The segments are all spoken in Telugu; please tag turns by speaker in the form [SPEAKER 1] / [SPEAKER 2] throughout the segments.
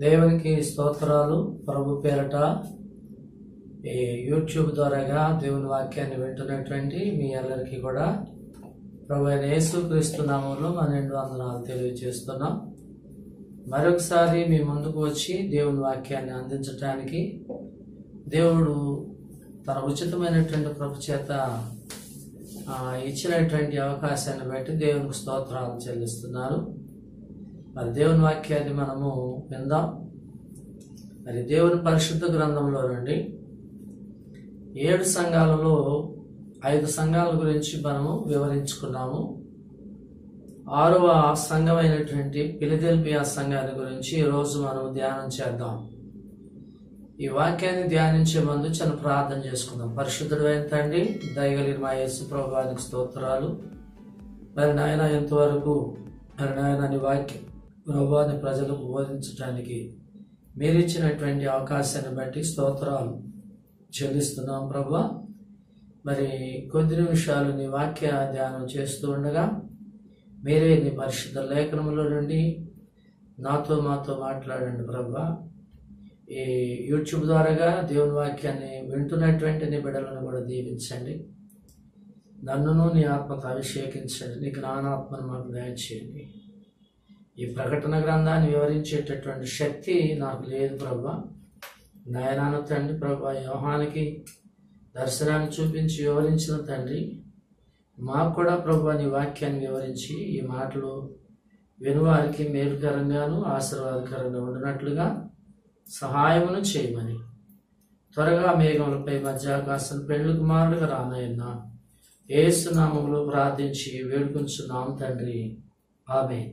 [SPEAKER 1] దేవునికి స్తోత్రాలు ప్రభు పేరట ఈ యూట్యూబ్ ద్వారాగా దేవుని వాక్యాన్ని వింటున్నటువంటి మీ అందరికీ కూడా ప్రభు అయిన యేసుక్రీస్తు నామంలో మన రెండు వందనాలు తెలియజేస్తున్నాం మరొకసారి మీ ముందుకు వచ్చి దేవుని వాక్యాన్ని అందించడానికి దేవుడు తన ఉచితమైనటువంటి ప్రభు చేత ఆ, ఇచ్చినటువంటి అవకాశాన్ని బట్టి దేవునికి స్తోత్రాలు చెల్లిస్తున్నారు మరి దేవుని వాక్యాన్ని మనము విందాం మరి దేవుని పరిశుద్ధ గ్రంథంలో నుండి ఏడు సంఘాలలో ఐదు సంఘాల గురించి మనము వివరించుకున్నాము ఆరవ సంఘమైనటువంటి పిలిదెల్పియా సంఘాన్ని గురించి ఈరోజు మనం ధ్యానం చేద్దాం ఈ వాక్యాన్ని ధ్యానించే ముందు చిన్న ప్రార్థన చేసుకుందాం పరిశుద్ధుడు తండ్రి దయగలిగిన మా యేసు ప్రభానికి స్తోత్రాలు మరి నాయన ఎంతవరకు మరి నాయన నీ వాక్యం ప్రభాని ప్రజలకు బోధించడానికి మీరు ఇచ్చినటువంటి అవకాశాన్ని బట్టి స్తోత్రాలు చెల్లిస్తున్నాం ప్రభా మరి కొద్ది నిమిషాలు నీ వాక్య ధ్యానం చేస్తూ ఉండగా మీరే నీ పరిశుద్ధ లేఖనముల నుండి నాతో మాతో మాట్లాడండి ప్రభా ఈ యూట్యూబ్ ద్వారాగా దేవుని వాక్యాన్ని వింటున్నటువంటి నీ బిడ్డలను కూడా దీవించండి నన్నును నీ ఆత్మతో అభిషేకించండి నీ జ్ఞానాత్మను మాకు దయచేయండి ఈ ప్రకటన గ్రంథాన్ని వివరించేటటువంటి శక్తి నాకు లేదు ప్రభా నాయనాను తండ్రి ప్రభా యోహానికి దర్శనాన్ని చూపించి వివరించిన తండ్రి మాకు కూడా ప్రభా నీ వాక్యాన్ని వివరించి ఈ మాటలు వినువారికి మేలుకరంగాను ఆశీర్వాదకరంగా ఉండినట్లుగా సహాయమును చేయమని త్వరగా మేఘములపై మధ్యాకాశం పెళ్లి కుమారుడుగా రానయ్యన్న ఏసునామములో ప్రార్థించి వేడుకుంటున్నాం తండ్రి ఆమె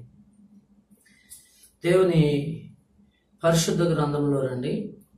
[SPEAKER 1] దేవుని పరిశుద్ధ గ్రంథంలో రండి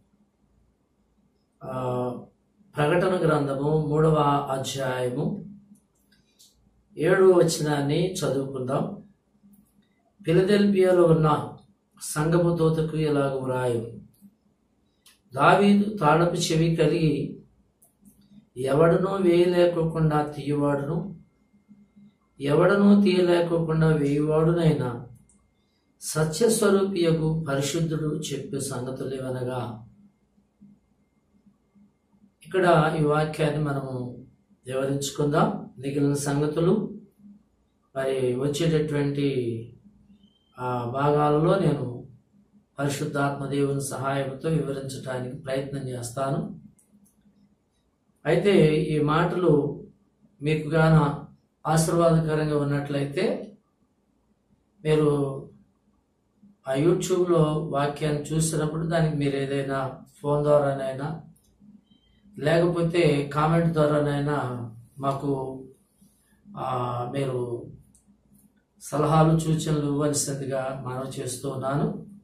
[SPEAKER 1] ఆ, ప్రకటన గ్రంథము మూడవ అధ్యాయము ఏడవ వచనాన్ని చదువుకుందాం ఫిలదెల్ఫియాలో ఉన్న సంగపు దూతకు ఇలాగ వ్రాయు దావీదు తాళపు చెవి కలిగి ఎవడనో వేయలేకోకుండా తీయవాడును ఎవడనో తీయలేకోకుండా వేయువాడునైనా సత్యస్వరూపియకు పరిశుద్ధుడు చెప్పే సంగతులు ఏవనగా ఇక్కడ ఈ వాక్యాన్ని మనము వివరించుకుందాం మిగిలిన సంగతులు మరి వచ్చేటటువంటి ఆ భాగాలలో నేను పరిశుద్ధాత్మ దేవుని సహాయంతో వివరించడానికి ప్రయత్నం చేస్తాను అయితే ఈ మాటలు మీకు గాన ఆశీర్వాదకరంగా ఉన్నట్లయితే మీరు ఆ యూట్యూబ్లో వాక్యాన్ని చూసినప్పుడు దానికి మీరు ఏదైనా ఫోన్ ద్వారానైనా లేకపోతే కామెంట్ ద్వారానైనా మాకు ఆ, మీరు సలహాలు సూచనలు ఇవ్వవలసిందిగా మనం చేస్తూ ఉన్నాను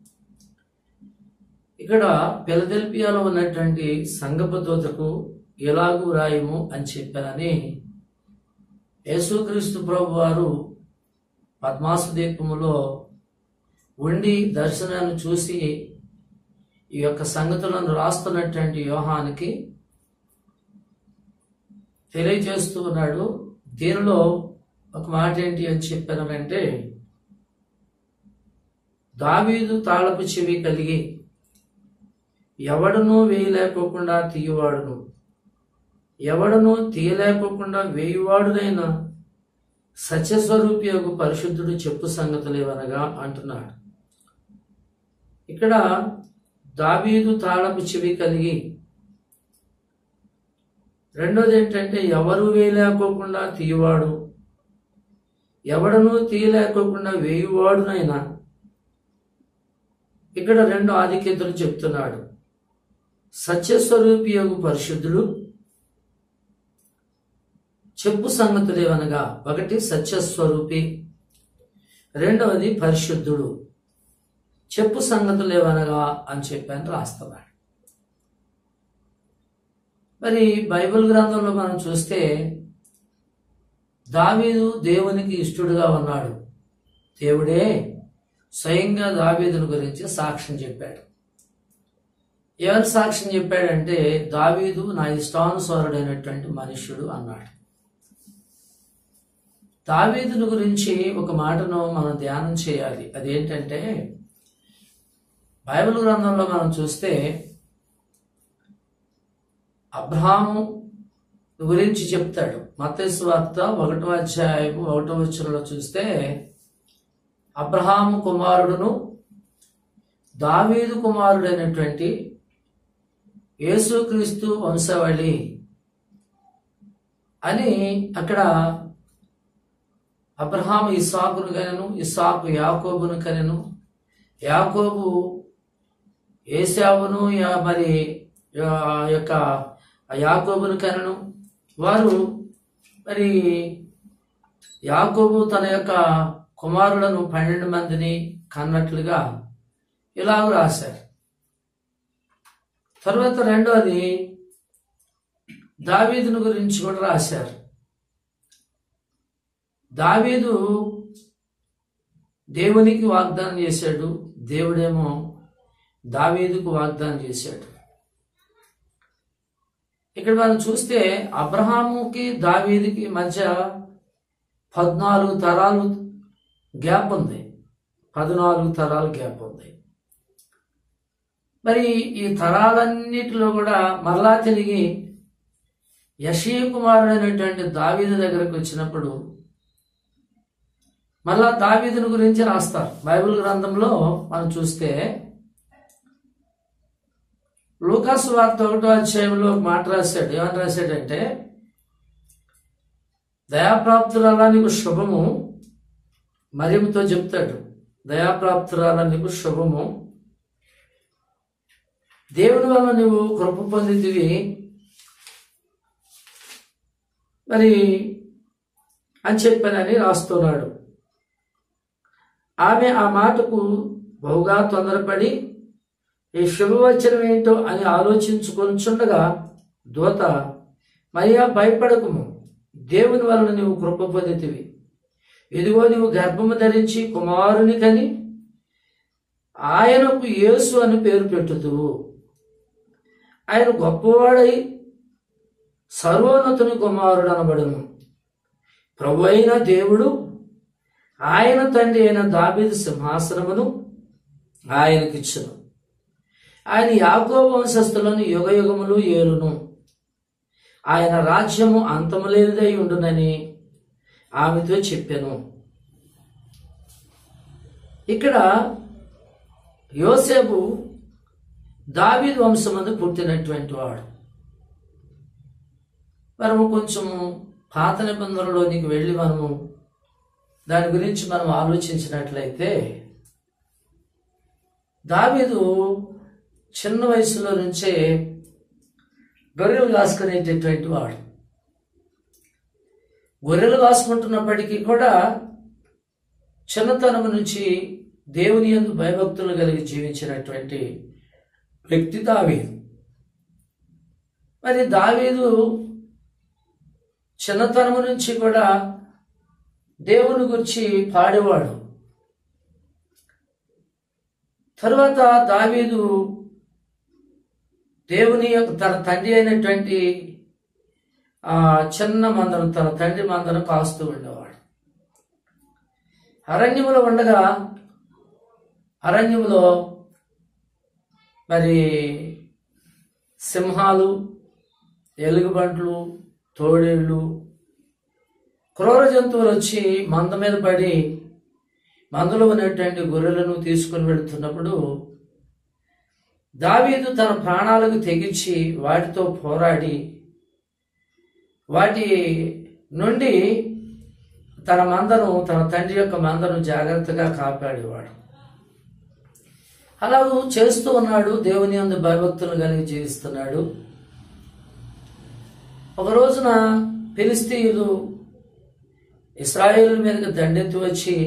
[SPEAKER 1] ఇక్కడ పిలదెల్పియాలో ఉన్నటువంటి సంగపు దూతకు ఎలాగూ రాయము అని చెప్పారని యేసుక్రీస్తు ప్రభు వారు పద్మాసు దీపములో ఉండి దర్శనాన్ని చూసి ఈ యొక్క సంగతులను రాస్తున్నటువంటి యోహానికి తెలియజేస్తూ ఉన్నాడు దీనిలో ఒక మాట ఏంటి అని చెప్పానంటే దావీదు తాళపు చెవి కలిగి ఎవడనూ వేయలేకోకుండా తీయవాడును ఎవడనూ తీయలేకోకుండా వేయువాడునైన సత్యస్వరూపి యొక్క పరిశుద్ధుడు చెప్పు సంగతులేవనగా అంటున్నాడు ఇక్కడ దావీదు తాళపు చెవి కలిగి రెండోది ఏంటంటే ఎవరు వేయలేకోకుండా తీయవాడు ఎవడనూ తీయలేకోకుండా వేయువాడునైనా ఇక్కడ రెండు ఆధిక్యతలు చెప్తున్నాడు సత్యస్వరూపి యొక్క పరిశుద్ధుడు చెప్పు సంగతులు ఏవనగా ఒకటి సత్యస్వరూపి రెండవది పరిశుద్ధుడు చెప్పు సంగతులు ఏవనగా అని చెప్పాను రాస్తున్నాడు మరి బైబిల్ గ్రంథంలో మనం చూస్తే దావీదు దేవునికి ఇష్టడుగా ఉన్నాడు దేవుడే స్వయంగా దావీదుని గురించి సాక్ష్యం చెప్పాడు ఎవరు సాక్ష్యం చెప్పాడంటే దావీదు నా ఇష్టానుసారుడైనటువంటి మనుష్యుడు అన్నాడు దావీదుని గురించి ఒక మాటను మనం ధ్యానం చేయాలి అదేంటంటే బైబిల్ గ్రంథంలో మనం చూస్తే అబ్రహాము గురించి చెప్తాడు మత్తయి వార్త ఒకటో అధ్యాయము ఒకటో వచ్చరంలో చూస్తే అబ్రహాము కుమారుడును దావీదు కుమారుడైనటువంటి యేసుక్రీస్తు వంశవళి అని అక్కడ అబ్రహాము ఇస్సాకును కనెను ఇస్సాకు యాకోబును కనెను యాకోబు ఏసావును యా- మరి ఆ యొక్క యాకోబును కనెను వారు మరి యాకోబు తన యొక్క కుమారులను పన్నెండు మందిని కన్నట్లుగా ఇలాగ రాశారు తర్వాత రెండోది దావీదును గురించి కూడా రాశారు దావీదు దేవునికి వాగ్దానం చేశాడు దేవుడేమో దావీదుకు వాగ్దానం చేశాడు ఇక్కడ మనం చూస్తే అబ్రహాముకి దావీదుకి మధ్య పద్నాలుగు తరాలు గ్యాప్ ఉంది పద్నాలుగు తరాలు గ్యాప్ ఉంది మరి ఈ తరాలన్నిటిలో కూడా మరలా తిరిగి యశీ కుమారుడైనటువంటి దావీదు దగ్గరకు వచ్చినప్పుడు మళ్ళా దావీదుని గురించి రాస్తారు బైబిల్ గ్రంథంలో మనం చూస్తే లూకాసు వార్త ఒకటో అధ్యాయంలో ఒక మాట రాశాడు ఏమని రాశాడంటే దయాప్రాప్తురాలా నీకు శుభము మరియంతో చెప్తాడు దయాప్రాప్తురాలా నీకు శుభము దేవుని వల్ల నువ్వు కృప పొందితివి మరి అని చెప్పానని రాస్తున్నాడు ఆమె ఆ మాటకు బహుగా తొందరపడి ఈ శుభవచనం ఏంటో అని ఆలోచించుకొనిచుండగా దూత మరియా భయపడకుము దేవుని వలన నీవు కృప పొందితివి ఇదిగో నీవు గర్భము ధరించి కుమారుని కని ఆయనకు యేసు అని పేరు పెట్టుదువు ఆయన గొప్పవాడై సర్వోన్నతుని కుమారుడు అనబడును ప్రభు అయిన దేవుడు ఆయన తండ్రి అయిన దావీదు సింహాసనమును ఆయనకిచ్చును ఆయన యాకో వంశస్థులను యుగ యుగములు ఏలును ఆయన రాజ్యము అంతము లేనిదై ఉండునని ఆమెతో చెప్పాను ఇక్కడ యోసేపు దావీదు వంశమందు పుట్టినటువంటి వాడు మనము కొంచెము పాత నిబంధనలోనికి వెళ్ళి మనము దాని గురించి మనం ఆలోచించినట్లయితే దావీదు చిన్న వయసులో నుంచే గొర్రెలు కాసుకునేటటువంటి వాడు గొర్రెలు కాసుకుంటున్నప్పటికీ కూడా చిన్నతనం నుంచి దేవుని యందు భయభక్తులు కలిగి జీవించినటువంటి వ్యక్తి దావీదు మరి దావీదు చిన్నతనం నుంచి కూడా దేవుని గురించి పాడేవాడు తరువాత దావీదు దేవుని యొక్క తన తండ్రి అయినటువంటి ఆ చిన్న మందను తన తండ్రి మందను కాస్తూ ఉండేవాడు అరణ్యములో ఉండగా అరణ్యములో మరి సింహాలు ఎలుగుబంట్లు తోడేళ్ళు క్రూర జంతువులు వచ్చి మంద మీద పడి మందలో ఉన్నటువంటి గొర్రెలను తీసుకుని వెళుతున్నప్పుడు దావీదు తన ప్రాణాలకు తెగించి వాటితో పోరాడి వాటి నుండి తన మందను తన తండ్రి యొక్క మందను జాగ్రత్తగా కాపాడేవాడు అలా చేస్తూ ఉన్నాడు దేవుని అందు భయభక్తులు కలిగి జీవిస్తున్నాడు ఒక రోజున ఫిలిస్తీయులు ఇస్రాయేల్ మీదకి దండెత్తి వచ్చి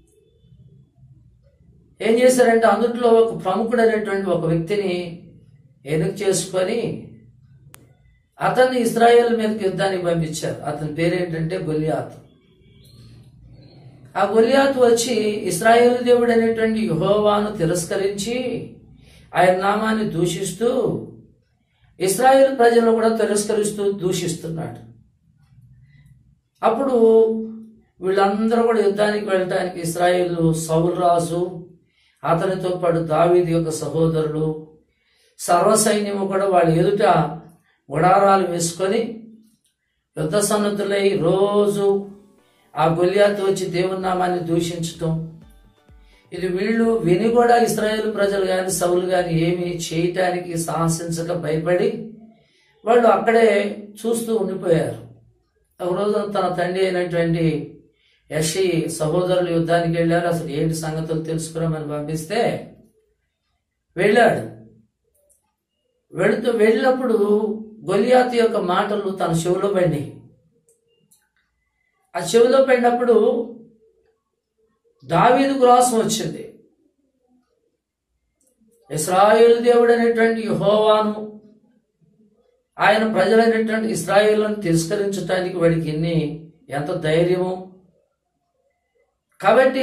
[SPEAKER 1] ఏం చేశారంటే అందుట్లో ఒక ప్రముఖుడైనటువంటి ఒక వ్యక్తిని ఎన్నిక చేసుకొని అతన్ని ఇస్రాయేల్ మీదకి యుద్ధానికి పంపించారు అతని పేరేంటంటే గొలియాత్ ఆ గొలియాత్ వచ్చి ఇస్రాయేల్ దేవుడు అనేటువంటి యహోవాను తిరస్కరించి ఆయన నామాన్ని దూషిస్తూ ఇస్రాయేల్ ప్రజలను కూడా తిరస్కరిస్తూ దూషిస్తున్నాడు అప్పుడు వీళ్ళందరూ కూడా యుద్ధానికి వెళ్ళటానికి ఇస్రాయేల్ సౌలు రాజు అతనితో పాటు దావీది యొక్క సహోదరులు సర్వసైన్యము కూడా వాళ్ళ ఎదుట గుడారాలు వేసుకొని యుద్ధ సన్నద్ధులై రోజు ఆ గొలియాతో వచ్చి దేవుని నామాన్ని దూషించటం ఇది వీళ్ళు విని కూడా ఇస్రాయేల్ ప్రజలు కానీ సౌలు కానీ ఏమి చేయటానికి సాహసించక భయపడి వాళ్ళు అక్కడే చూస్తూ ఉండిపోయారు ఒక రోజు తన తండ్రి అయినటువంటి యషి సహోదరులు యుద్ధానికి వెళ్ళారు అసలు ఏంటి సంగతులు తెలుసుకురామని పంపిస్తే వెళ్ళాడు వెళుతూ వెళ్ళినప్పుడు గొలియాతు యొక్క మాటలు తన చెవిలో పడినాయి ఆ చెవిలో పడినప్పుడు దావీదు గ్రాసం వచ్చింది ఇస్రాయేల్ దేవుడు అనేటువంటి యహోవాను ఆయన ప్రజలైనటువంటి ఇస్రాయేళ్లను తిరస్కరించడానికి వాడికి ఎన్ని ఎంత ధైర్యము కాబట్టి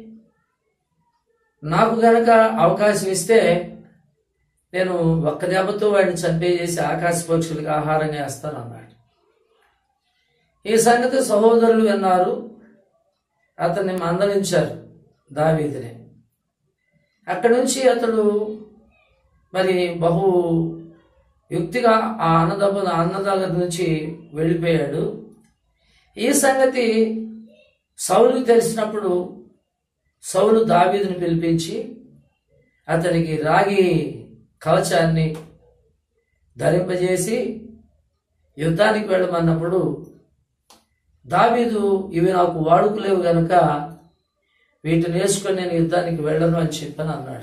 [SPEAKER 1] నాకు గనక అవకాశం ఇస్తే నేను ఒక్క దెబ్బతో వాడిని చంపేసి ఆకాశ పక్షులకు ఆహారంగా వేస్తాను అన్నాడు ఈ సంగతి సహోదరులు విన్నారు అతన్ని మందలించారు దావీదిని అక్కడి నుంచి అతడు మరి బహు యుక్తిగా ఆ అన్నదమ్మ అన్నదాగర్ నుంచి వెళ్ళిపోయాడు ఈ సంగతి సౌలుకి తెలిసినప్పుడు సౌలు దావీదుని పిలిపించి అతనికి రాగి కవచాన్ని ధరింపజేసి యుద్ధానికి వెళ్ళమన్నప్పుడు దావీదు ఇవి నాకు వాడుకలేవు గనుక వీటిని వేసుకొని నేను యుద్ధానికి వెళ్ళను అని చెప్పాను అన్నాడు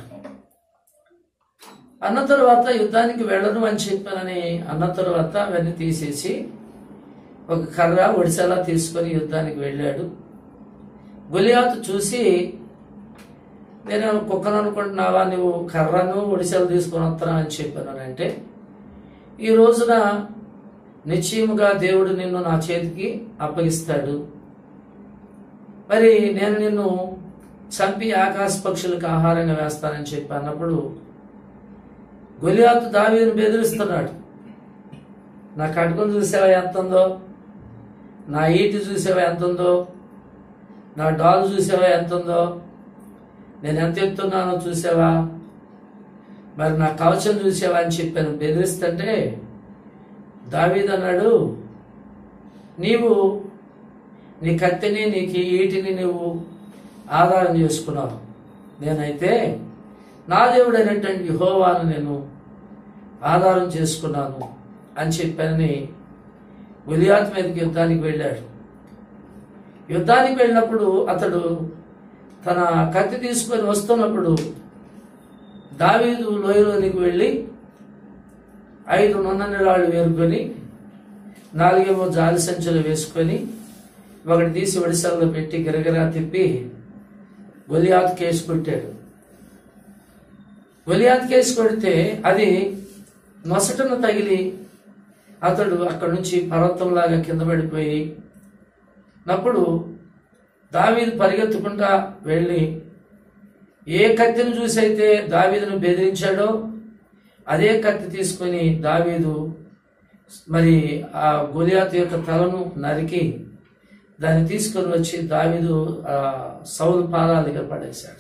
[SPEAKER 1] అన్న తరువాత యుద్ధానికి వెళ్ళను అని చెప్పానని అన్న తరువాత అవన్నీ తీసేసి ఒక కర్ర ఒడిసెలా తీసుకొని యుద్ధానికి వెళ్ళాడు గులియాతు చూసి నేను కుక్కను అనుకుంటున్నావా నువ్వు కర్రను ఒడిసెలు తీసుకొని వస్తాను అని చెప్పాను అని అంటే ఈ రోజున నిశ్చయముగా దేవుడు నిన్ను నా చేతికి అప్పగిస్తాడు మరి నేను నిన్ను చంపి ఆకాశ పక్షులకు ఆహారంగా వేస్తానని చెప్పి అన్నప్పుడు గొలియాతు దావీని బెదిరిస్తున్నాడు నా కటుకుని చూసావా ఎంత ఉందో నా ఈటి చూసావా ఎంత ఉందో నా డాల్ చూసావా ఎంత ఉందో నేను ఎంత ఎత్తున్నానో చూసావా మరి నా కవచం చూసావా అని చెప్పాను బెదిరిస్తుంటే దావీద్ అన్నాడు నీవు నీ కత్తిని నీకు ఈ ఈటిని నువ్వు ఆధారం చేసుకున్నావు నేనైతే నా దేవుడైనటువంటి యహోవాను నేను ఆధారం చేసుకున్నాను అని చెప్పానని గులియాత్ మీదకి యుద్ధానికి వెళ్ళాడు యుద్ధానికి వెళ్ళినప్పుడు అతడు తన కత్తి తీసుకొని వస్తున్నప్పుడు దావీదు లోయలోనికి వెళ్ళి ఐదు నున్నని రాళ్ళు వేరుకొని నాలుగేమో జాలి సంచులు వేసుకొని ఒకటి తీసి ఒడిశాలలో పెట్టి గిరగిరా తిప్పి గొలియాత్ కేసు కొట్టాడు గొలియాత్ కేసు కొడితే అది నొసటను తగిలి అతడు అక్కడి నుంచి పర్వతంలాగా కింద పడిపోయి నప్పుడు దావీదు పరిగెత్తుకుంటా వెళ్ళి ఏ కత్తిని చూసి అయితే దావీదును బెదిరించాడో అదే కత్తి తీసుకొని దావీదు మరి ఆ గొలియాతు యొక్క తలను నరికి దాన్ని తీసుకొని వచ్చి దావీదు ఆ సౌలు పాదాల దగ్గర పడేశాడు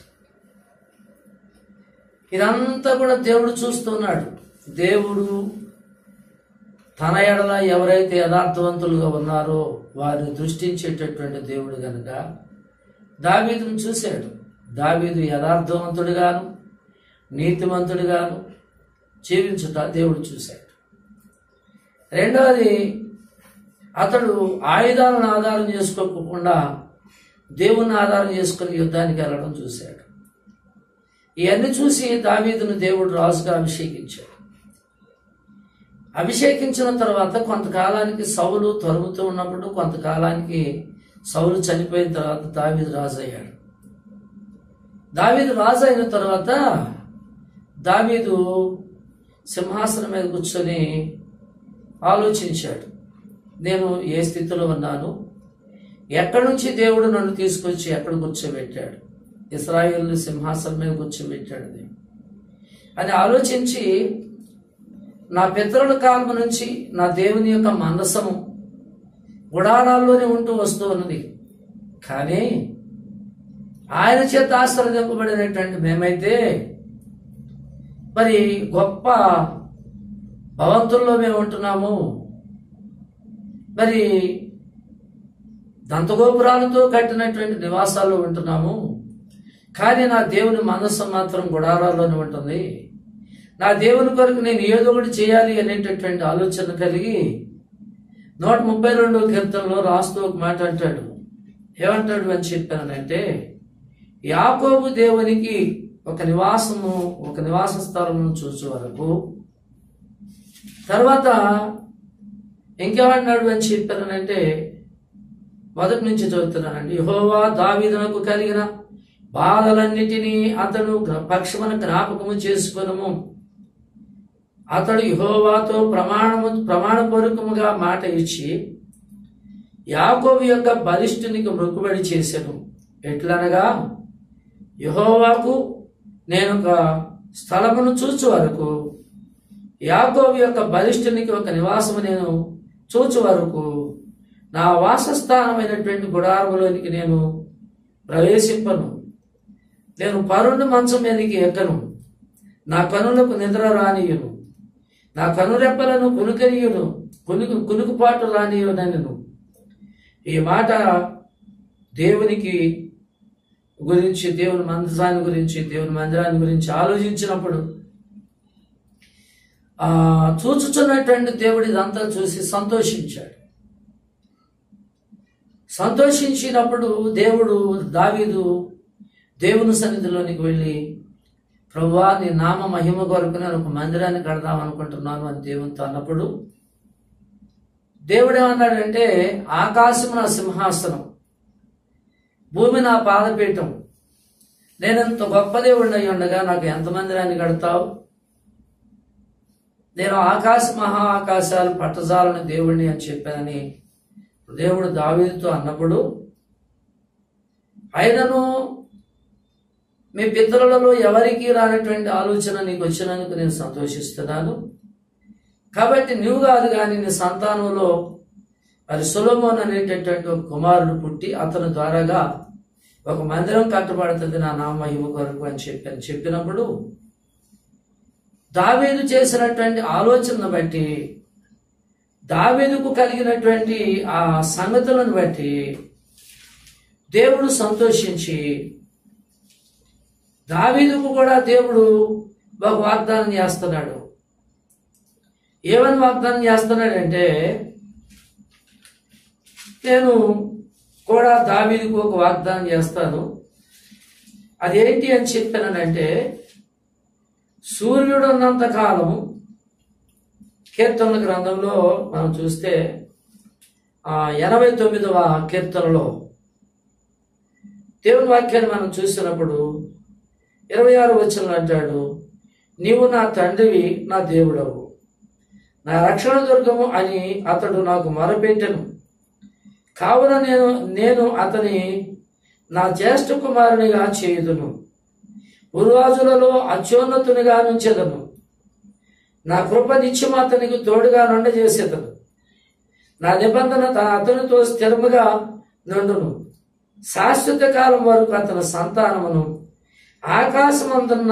[SPEAKER 1] ఇదంతా కూడా దేవుడు చూస్తున్నాడు దేవుడు తన ఎడల ఎవరైతే యథార్థవంతులుగా ఉన్నారో వారిని దృష్టించేటటువంటి దేవుడు గనుక దావీదును చూశాడు దావీదు యథార్థవంతుడిగాను నీతిమంతుడిగాను జీవించుట దేవుడు చూశాడు రెండవది అతడు ఆయుధాలను ఆధారం చేసుకోకుండా దేవుణ్ణి ఆధారం చేసుకుని యుద్ధానికి వెళ్ళడం చూశాడు ఇవన్నీ చూసి దావీదును దేవుడు రాజుగా అభిషేకించాడు అభిషేకించిన తర్వాత కొంతకాలానికి సౌలు తరుముతూ ఉన్నప్పుడు కొంతకాలానికి సౌలు చనిపోయిన తర్వాత దావీదు రాజు అయ్యాడు దావీదు రాజు అయిన తర్వాత దావీదు సింహాసనం మీద కూర్చొని ఆలోచించాడు నేను ఏ స్థితిలో ఉన్నాను ఎక్కడి నుంచి దేవుడు నన్ను తీసుకొచ్చి ఎక్కడ కూర్చోబెట్టాడు ఇస్రాయిల్ని సింహాసనం మీద కూర్చోబెట్టాడు దేవుడు. అని ఆలోచించి నా పితరుల కాలం నుంచి నా దేవుని యొక్క మనసము గుడారాల్లోనే ఉంటూ వస్తూ ఉన్నది కానీ ఆయన చేత ఆశ్రదింపబడినటువంటి మేమైతే మరి గొప్ప భవంతుల్లో మేము ఉంటున్నాము మరి దంతగోపురాలతో కట్టినటువంటి నివాసాల్లో ఉంటున్నాము కానీ నా దేవుని మనస్సు మాత్రం గుడారాల్లోనే ఉంటుంది నా దేవుని కొరకు నేను ఏదో ఒకటి చేయాలి అనేటటువంటి ఆలోచన కలిగి నూట ముప్పై రెండో కీర్తనలో రాస్తూ ఒక మాట అంటాడు ఏమంటాడు అని చెప్పానంటే యాకోబు దేవునికి ఒక నివాసము ఒక నివాస స్థలమును చూసే వరకు తర్వాత ఇంకేమన్నాడు అని చెప్పానంటే మొదటి నుంచి చదువుతున్నానండి యహోవా దావీదునకు కలిగిన బాధలన్నిటినీ అతడు పక్షమున జ్ఞాపకము చేసుకునము అతడు యహోవాతో ప్రమాణము ప్రమాణపూర్వకముగా మాట ఇచ్చి యాకోబు యొక్క బలిష్ఠునికి మొక్కుబడి చేశాను ఎట్లనగా యహోవాకు నేను ఒక స్థలమును చూచు వరకు యాకోబు యొక్క బలిష్ఠునికి ఒక నివాసము నేను చూచు వరకు నా వాసస్థానమైనటువంటి గుడారములోనికి నేను ప్రవేశింపను నేను పరుండు మంచం మీదకి ఎక్కను నా కనులకు నిద్ర రానియును నా కనురెప్పలను కునుకరియును కునుకు కునుకుపాటు రానియునను ఈ మాట దేవునికి గురించి దేవుని మందిరాన్ని గురించి దేవుని మందిరాన్ని గురించి ఆలోచించినప్పుడు ఆ చూచుచున్నటువంటి దేవుడు ఇదంతా చూసి సంతోషించాడు సంతోషించినప్పుడు దేవుడు దావీదు దేవుని సన్నిధిలోనికి వెళ్ళి ప్రభువా నీ నామ మహిమ కొరకు నేను ఒక మందిరాన్ని కడదాం అనుకుంటున్నాను అని దేవునితో అన్నప్పుడు దేవుడు ఏమన్నాడంటే ఆకాశం నా సింహాసనం భూమి నా పాదపీఠం నేనెంత గొప్ప దేవుడిని అయి ఉండగా నాకు ఎంత మందిరాన్ని కడతావు నేను ఆకాశ మహా ఆకాశాలు పట్టజాలని దేవుడిని అని చెప్పానని దేవుడు దావీదుతో అన్నప్పుడు ఆయనను మీ పితరులలో ఎవరికి రానటువంటి ఆలోచన నీకు వచ్చినందుకు నేను సంతోషిస్తున్నాను కాబట్టి నువ్వు కాదు కానీ నీ సంతానంలో మరి సులభం అనేటటువంటి ఒక కుమారుడు పుట్టి అతని ద్వారాగా ఒక మందిరం కట్టబడుతుంది నా నామ మహిమ కొరకు అని చెప్పాను చెప్పినప్పుడు దావీదు చేసినటువంటి ఆలోచనను బట్టి దావీదుకు కలిగినటువంటి ఆ సంగతులను బట్టి దేవుడు సంతోషించి దావీదుకు కూడా దేవుడు ఒక వాగ్దానం చేస్తున్నాడు ఏమని వాగ్దానం చేస్తున్నాడంటే నేను కూడా దావీదుకు ఒక వాగ్దానం చేస్తాను అదేంటి అని చెప్పానంటే సూర్యుడు ఉన్నంత కాలం కీర్తనల గ్రంథంలో మనం చూస్తే ఆ ఎనభై తొమ్మిదవ కీర్తనలో దేవుని వాక్యాన్ని మనం చూసినప్పుడు ఇరవై ఆరు వచ్చిన అంటాడు నీవు నా తండ్రివి నా దేవుడవు నా రక్షణ దుర్గము అని అతడు నాకు మొరపెట్టెను కావున నేను నేను అతని నా జ్యేష్ఠ కుమారునిగా చేయుదును ఉర్వాజులలో అత్యున్నతునిగా నుంచెదను నా కృప నిత్యం అతనికి తోడుగా నుండజేసేదను నా నిబంధన తా- అతనితో స్థిరముగా నుండును శాశ్వత కాలం వరకు అతని సంతానమును ఆకాశమందున్న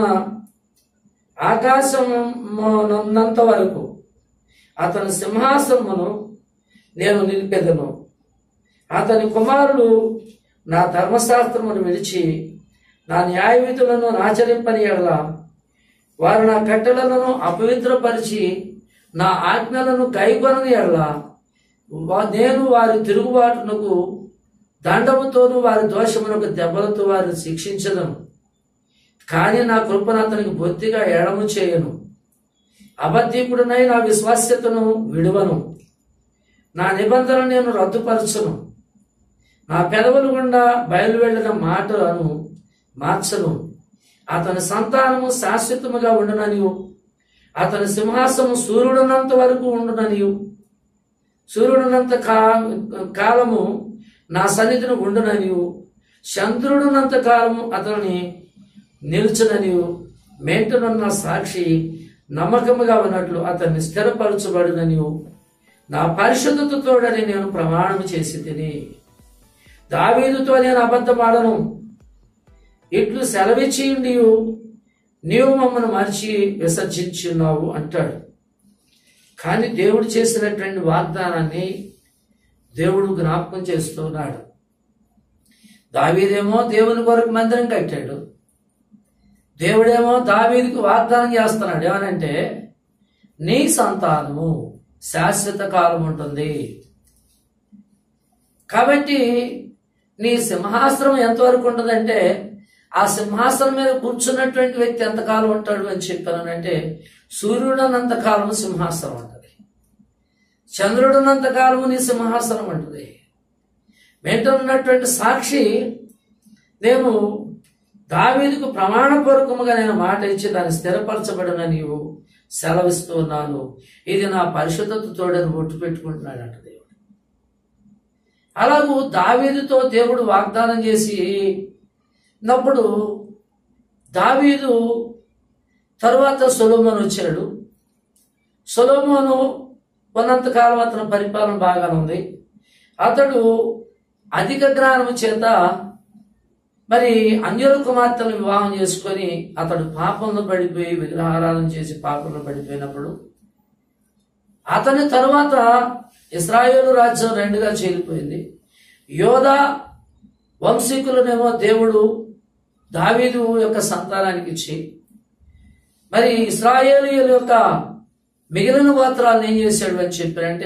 [SPEAKER 1] ఆకాశమున్నంత వరకు అతని సింహాసనమును నేను నిలిపెదను అతని కుమారులు నా ధర్మశాస్త్రమును విడిచి నా న్యాయ విధులను ఆచరింపని ఎడల వారు నా కట్టడలను అపవిత్రపరిచి నా ఆజ్ఞలను గైకొనని ఎడల వా- నేను వారి తిరుగుబాటునకు దండముతోను వారి దోషమునకు దెబ్బలతో వారిని శిక్షించదను కానీ నా కృపను అతనికి బొత్తిగా ఎడము చేయను అబద్ధికుడునై నా విశ్వాస్యతను విడువను నా నిబంధన నేను రద్దుపరచును నా పెదవుల గుండా బయలు వెళ్ళిన మాటలను మార్చను అతని సంతానము శాశ్వతముగా ఉండుననియు అతని సింహాసము సూర్యుడున్నంత వరకు ఉండుననియు సూర్యుడున్నంత కా కాలము నా సన్నిధిని ఉండుననియు చంద్రుడున్నంత కాలము అతనిని నిల్చుననియు మేంటనున్న సాక్షి నమ్మకముగా ఉన్నట్లు అతన్ని స్థిరపరచబడుననియు నా పరిశుద్ధత తోడని నేను ప్రమాణం చేసి తిని దావీదుతో నేను అబద్ధమాడను ఇట్లు సెలవిచ్చియుండి నీవు మమ్మల్ని మరిచి విసర్జించి ఉన్నావు అంటాడు కానీ దేవుడు చేసినటువంటి వాగ్దానాన్ని దేవుడు జ్ఞాపకం చేస్తున్నాడు దావీదేమో దేవుని కొరకు మందిరం కట్టాడు దేవుడేమో దావీదికి వాగ్దానం చేస్తున్నాడు ఏమనంటే నీ సంతానము శాశ్వత కాలం ఉంటుంది కాబట్టి నీ సింహాసనం ఎంతవరకు ఉంటుందంటే ఆ సింహాసనం మీద కూర్చున్నటువంటి వ్యక్తి ఎంతకాలం ఉంటాడు అని చెప్పానంటే సూర్యుడనంత కాలము సింహాసనం ఉంటుంది చంద్రుడున్నంత కాలము నీ సింహాసనం ఉంటుంది వెంట ఉన్నటువంటి సాక్షి నేను దావీదుకు ప్రమాణపూర్వకముగా నేను మాట ఇచ్చి దాన్ని స్థిరపరచబడిన నీవు సెలవిస్తూ ఉన్నాను ఇది నా పరిశుద్ధత తోడని ఒట్టు పెట్టుకుంటున్నాడంట దేవుడు అలాగూ దావీదుతో దేవుడు వాగ్దానం చేసి నప్పుడు దావీదు తరువాత సొలోమోను వచ్చాడు సొలోమోను ఉన్నంతకాలం అతని పరిపాలన బాగానే ఉంది అతడు అధిక జ్ఞానం చేత మరి అన్యుల కుమార్తెను వివాహం చేసుకొని అతడు పాపంలో పడిపోయి విగ్రహారాధన చేసి పాపంలో పడిపోయినప్పుడు అతని తరువాత ఇస్రాయేలు రాజ్యం రెండుగా చీలిపోయింది యోధా వంశీకులనేమో దేవుడు దావీదు యొక్క సంతానానికి ఇచ్చి మరి ఇస్రాయేలీయుల యొక్క మిగిలిన గోత్రాలను ఏం చేశాడు అని చెప్పారంటే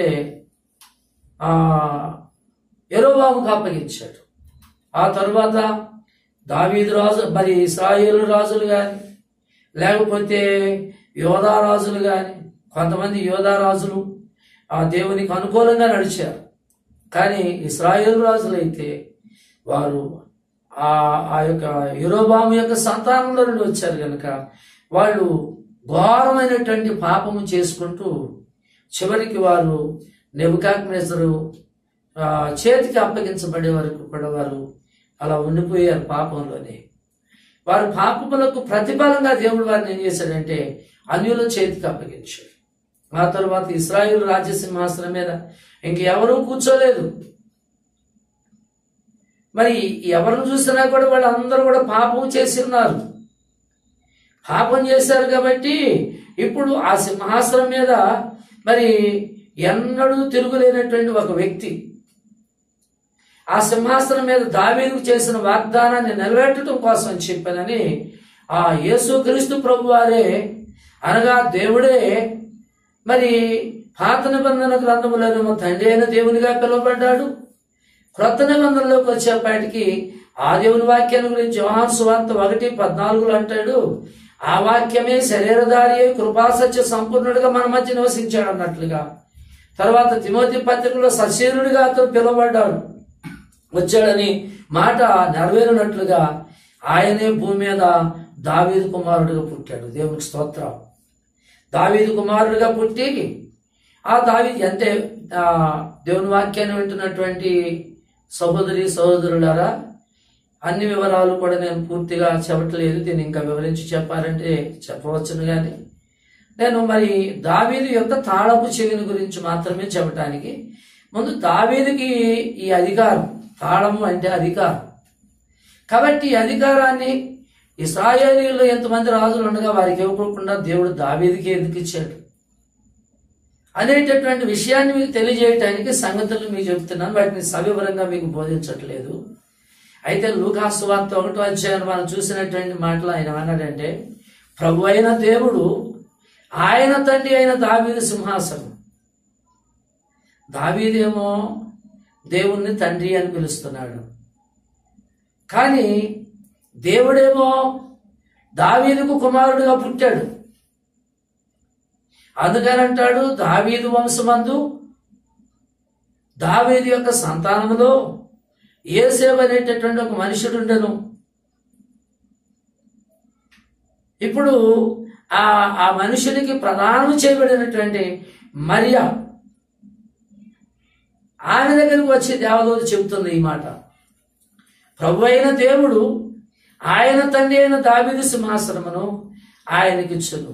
[SPEAKER 1] ఆ ఎరోబాముకు అప్పగించాడు ఆ తరువాత దావీదు రాజు మరి ఇస్రాయేలు రాజులు కానీ లేకపోతే యోధా రాజులు కానీ కొంతమంది యోధా రాజులు ఆ దేవునికి అనుకూలంగా నడిచారు కానీ ఇస్రాయేల్ రాజులు అయితే వారు ఆ ఆ యొక్క యురోబాము యొక్క సంతానంలో నుండి వచ్చారు కనుక వాళ్ళు ఘోరమైనటువంటి పాపము చేసుకుంటూ చివరికి వారు నెబుకాగ్నేసరు చేతికి అప్పగించబడే వరకు కూడా వారు అలా ఉండిపోయారు పాపంలోనే వారి పాపములకు ప్రతిఫలంగా దేవుడు వారిని ఏం చేశాడంటే అన్యుల చేతికి అప్పగించాడు ఆ తర్వాత ఇస్రాయిల్ రాజ్య సింహాసనం మీద ఇంకెవరూ కూర్చోలేదు మరి ఎవరిని చూసినా కూడా వాళ్ళందరూ కూడా పాపం చేసి ఉన్నారు పాపం చేశారు కాబట్టి ఇప్పుడు ఆ సింహాసనం మీద మరి ఎన్నడూ తిరుగులేనటువంటి ఒక వ్యక్తి ఆ సింహాసనం మీద దావీదుకు చేసిన వాగ్దానాన్ని నెరవేర్చడం కోసం చెప్పానని ఆ యేసుక్రీస్తు ప్రభు వారే అనగా దేవుడే మరి పాత నిబంధన గ్రంథములను తండ్రి అయిన దేవునిగా పిలువబడ్డాడు క్రొత్త నిబంధనలోకి వచ్చేపాటికి ఆ దేవుని వాక్యాన్ని గురించి యోహాన్ సువార్త ఒకటి పద్నాలుగులో అంటాడు ఆ వాక్యమే శరీరధారి కృపాసత్య సంపూర్ణుడిగా మన మధ్య నివసించాడు అన్నట్లుగా తర్వాత తిమోతి పత్రికలో సశీరుడిగా అతను పిలువబడ్డాడు వచ్చాడని మాట నెరవేరినట్లుగా ఆయనే భూమి మీద దావీదు కుమారుడిగా పుట్టాడు దేవునికి స్తోత్రం దావీదు కుమారుడిగా పుట్టి ఆ దావీదు అంటే ఆ దేవుని వాక్యాన్ని వింటున్నటువంటి సహోదరి సహోదరులారా అన్ని వివరాలు కూడా నేను పూర్తిగా చెప్పట్లేదు దీన్ని ఇంకా వివరించి చెప్పాలంటే చెప్పవచ్చును కానీ నేను మరి దావీదు యొక్క తాళపు చెవిని గురించి మాత్రమే చెప్పటానికి ముందు దావీదుకి ఈ అధికారం తాళము అంటే అధికారం కాబట్టి ఈ అధికారాన్ని ఇస్రాయేలీలో ఎంతమంది రాజులు ఉండగా వారికి ఇవ్వకుండా దేవుడు దావీదికి ఎందుకు ఇచ్చాడు అనేటటువంటి విషయాన్ని మీకు తెలియజేయటానికి సంగతులు మీకు చెప్తున్నాను వాటిని సవివరంగా మీకు బోధించట్లేదు అయితే లూకాసు వార్త ఒకటో అధ్యాయం మనం చూసినటువంటి మాటలు ఆయన ఏమన్నాడంటే ప్రభు అయిన దేవుడు ఆయన తండ్రి అయిన దావీదు సింహాసనం దావీదేమో దేవుణ్ణి తండ్రి అని పిలుస్తున్నాడు కానీ దేవుడేమో దావీదుకు కుమారుడుగా పుట్టాడు అందుకని అంటాడు దావీదు వంశమందు దావీదు యొక్క సంతానములో ఏసేపు అనేటటువంటి ఒక మనుషుడు ఉండను ఇప్పుడు ఆ ఆ మనుషునికి ప్రధానం చేయబడినటువంటి మరియా ఆమె దగ్గరకు వచ్చి దేవదూత చెబుతుంది ఈ మాట ప్రభు అయిన దేవుడు ఆయన తండ్రి అయిన దావీదు సింహాసనమును ఆయనకిచ్చును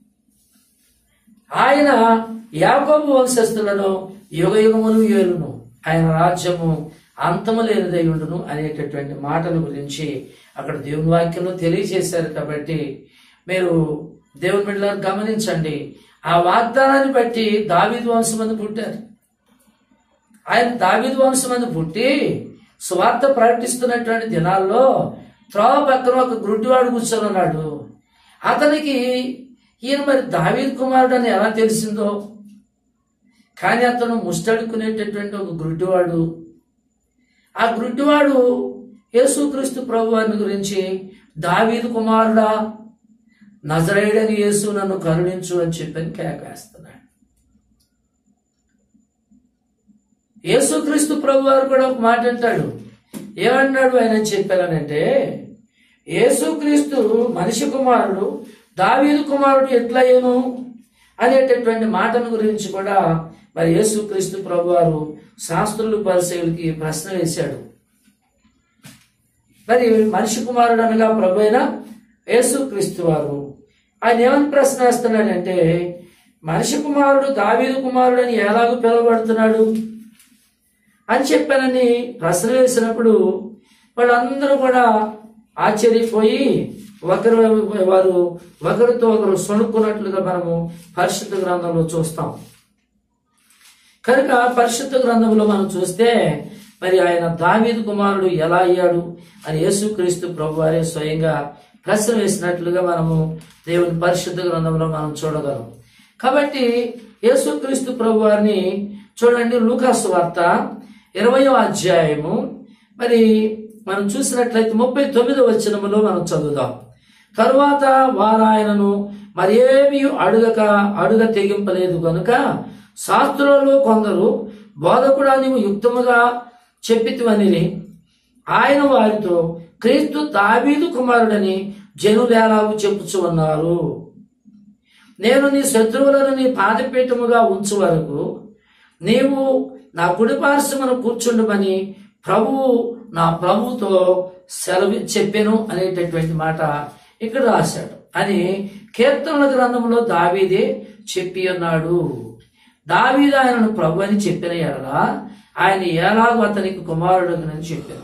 [SPEAKER 1] ఆయన యాకోబు వంశస్థులను యుగ యుగములు ఏలును ఆయన రాజ్యము అంతము లేనిదై ఉండును అనేటటువంటి మాటల గురించి అక్కడ దేవుని వాక్యంలో తెలియజేశారు కాబట్టి మీరు దేవుని బిడ్డలను గమనించండి ఆ వాగ్దానాన్ని బట్టి దావీదు వంశమంది పుట్టారు ఆయన దావీదు వంశమంది పుట్టి స్వార్థ ప్రకటిస్తున్నటువంటి దినాల్లో త్రోవ పక్కన ఒక గుడ్డివాడు కూర్చొని ఉన్నాడు అతనికి ఈయన మరి దావీద్ కుమారుడు అని ఎలా తెలిసిందో కానీ అతను ముష్టడుకునేటటువంటి ఒక గుడ్డివాడు ఆ గుడ్డివాడు యేసుక్రీస్తు ప్రభు వారిని గురించి దావీదు కుమారుడా నజరేయుడని యేసు నన్ను కరుణించు అని చెప్పని కేకేస్తున్నాడు యేసుక్రీస్తు ప్రభు వారు కూడా ఒక మాట అంటాడు ఏమన్నాడు ఆయన చెప్పారనంటే యేసుక్రీస్తు మనిషి కుమారుడు దావీదు కుమారుడు ఎట్లయ్యను అనేటటువంటి మాటను గురించి కూడా మరి యేసుక్రీస్తు ప్రభు వారు శాస్త్రులు పరిశీలికి ప్రశ్న వేశాడు మరి మనిషి కుమారుడు అనగా ప్రభు అయిన యేసుక్రీస్తు వారు ఆయన ఏమని ప్రశ్న వేస్తున్నాడంటే మనిషి కుమారుడు దావీదు కుమారుడు అని ఎలాగో పిలువబడుతున్నాడు అని చెప్పానని ప్రశ్న వేసినప్పుడు వాళ్ళందరూ కూడా ఆశ్చర్యపోయి ఒకరు వారు ఒకరితో ఒకరు సొనుక్కున్నట్లుగా మనము పరిశుద్ధ గ్రంథంలో చూస్తాం కనుక పరిశుద్ధ గ్రంథంలో మనం చూస్తే మరి ఆయన దావీదు కుమారుడు ఎలా అయ్యాడు అని యేసుక్రీస్తు ప్రభు వారే స్వయంగా ప్రశ్న వేసినట్లుగా మనము దేవుని పరిశుద్ధ గ్రంథంలో మనం చూడగలం కాబట్టి యేసుక్రీస్తు ప్రభు వారిని చూడండి లూకాసు వార్త ఇరవయో అధ్యాయము మరి మనం చూసినట్లయితే ముప్పై తొమ్మిదో వచనములో మనం చదువుదాం తరువాత వారు ఆయనను మరేమీ అడుగక అడుగ తెగింపలేదు కనుక శాస్త్రులలో కొందరు బోధకుడా నీవు యుక్తముగా చెప్పితివని ఆయన వారితో క్రీస్తు దావీదు కుమారుడని జనులు ఎలాగూ చెప్పుచు ఉన్నారు నేను నీ శత్రువులను నీ పాదపీఠముగా ఉంచు వరకు నీవు నా కుడి పార్శ్వమున కూర్చుండమని ప్రభువు నా ప్రభువుతో సెలవు చెప్పాను అనేటటువంటి మాట ఇక్కడ రాశాడు అని కీర్తనల గ్రంథంలో దావీదే చెప్పి ఉన్నాడు దావీదు ఆయనను ప్రభు అని చెప్పిన ఎడల ఆయన ఎలాగో అతనికి కుమారుడు అని చెప్పాను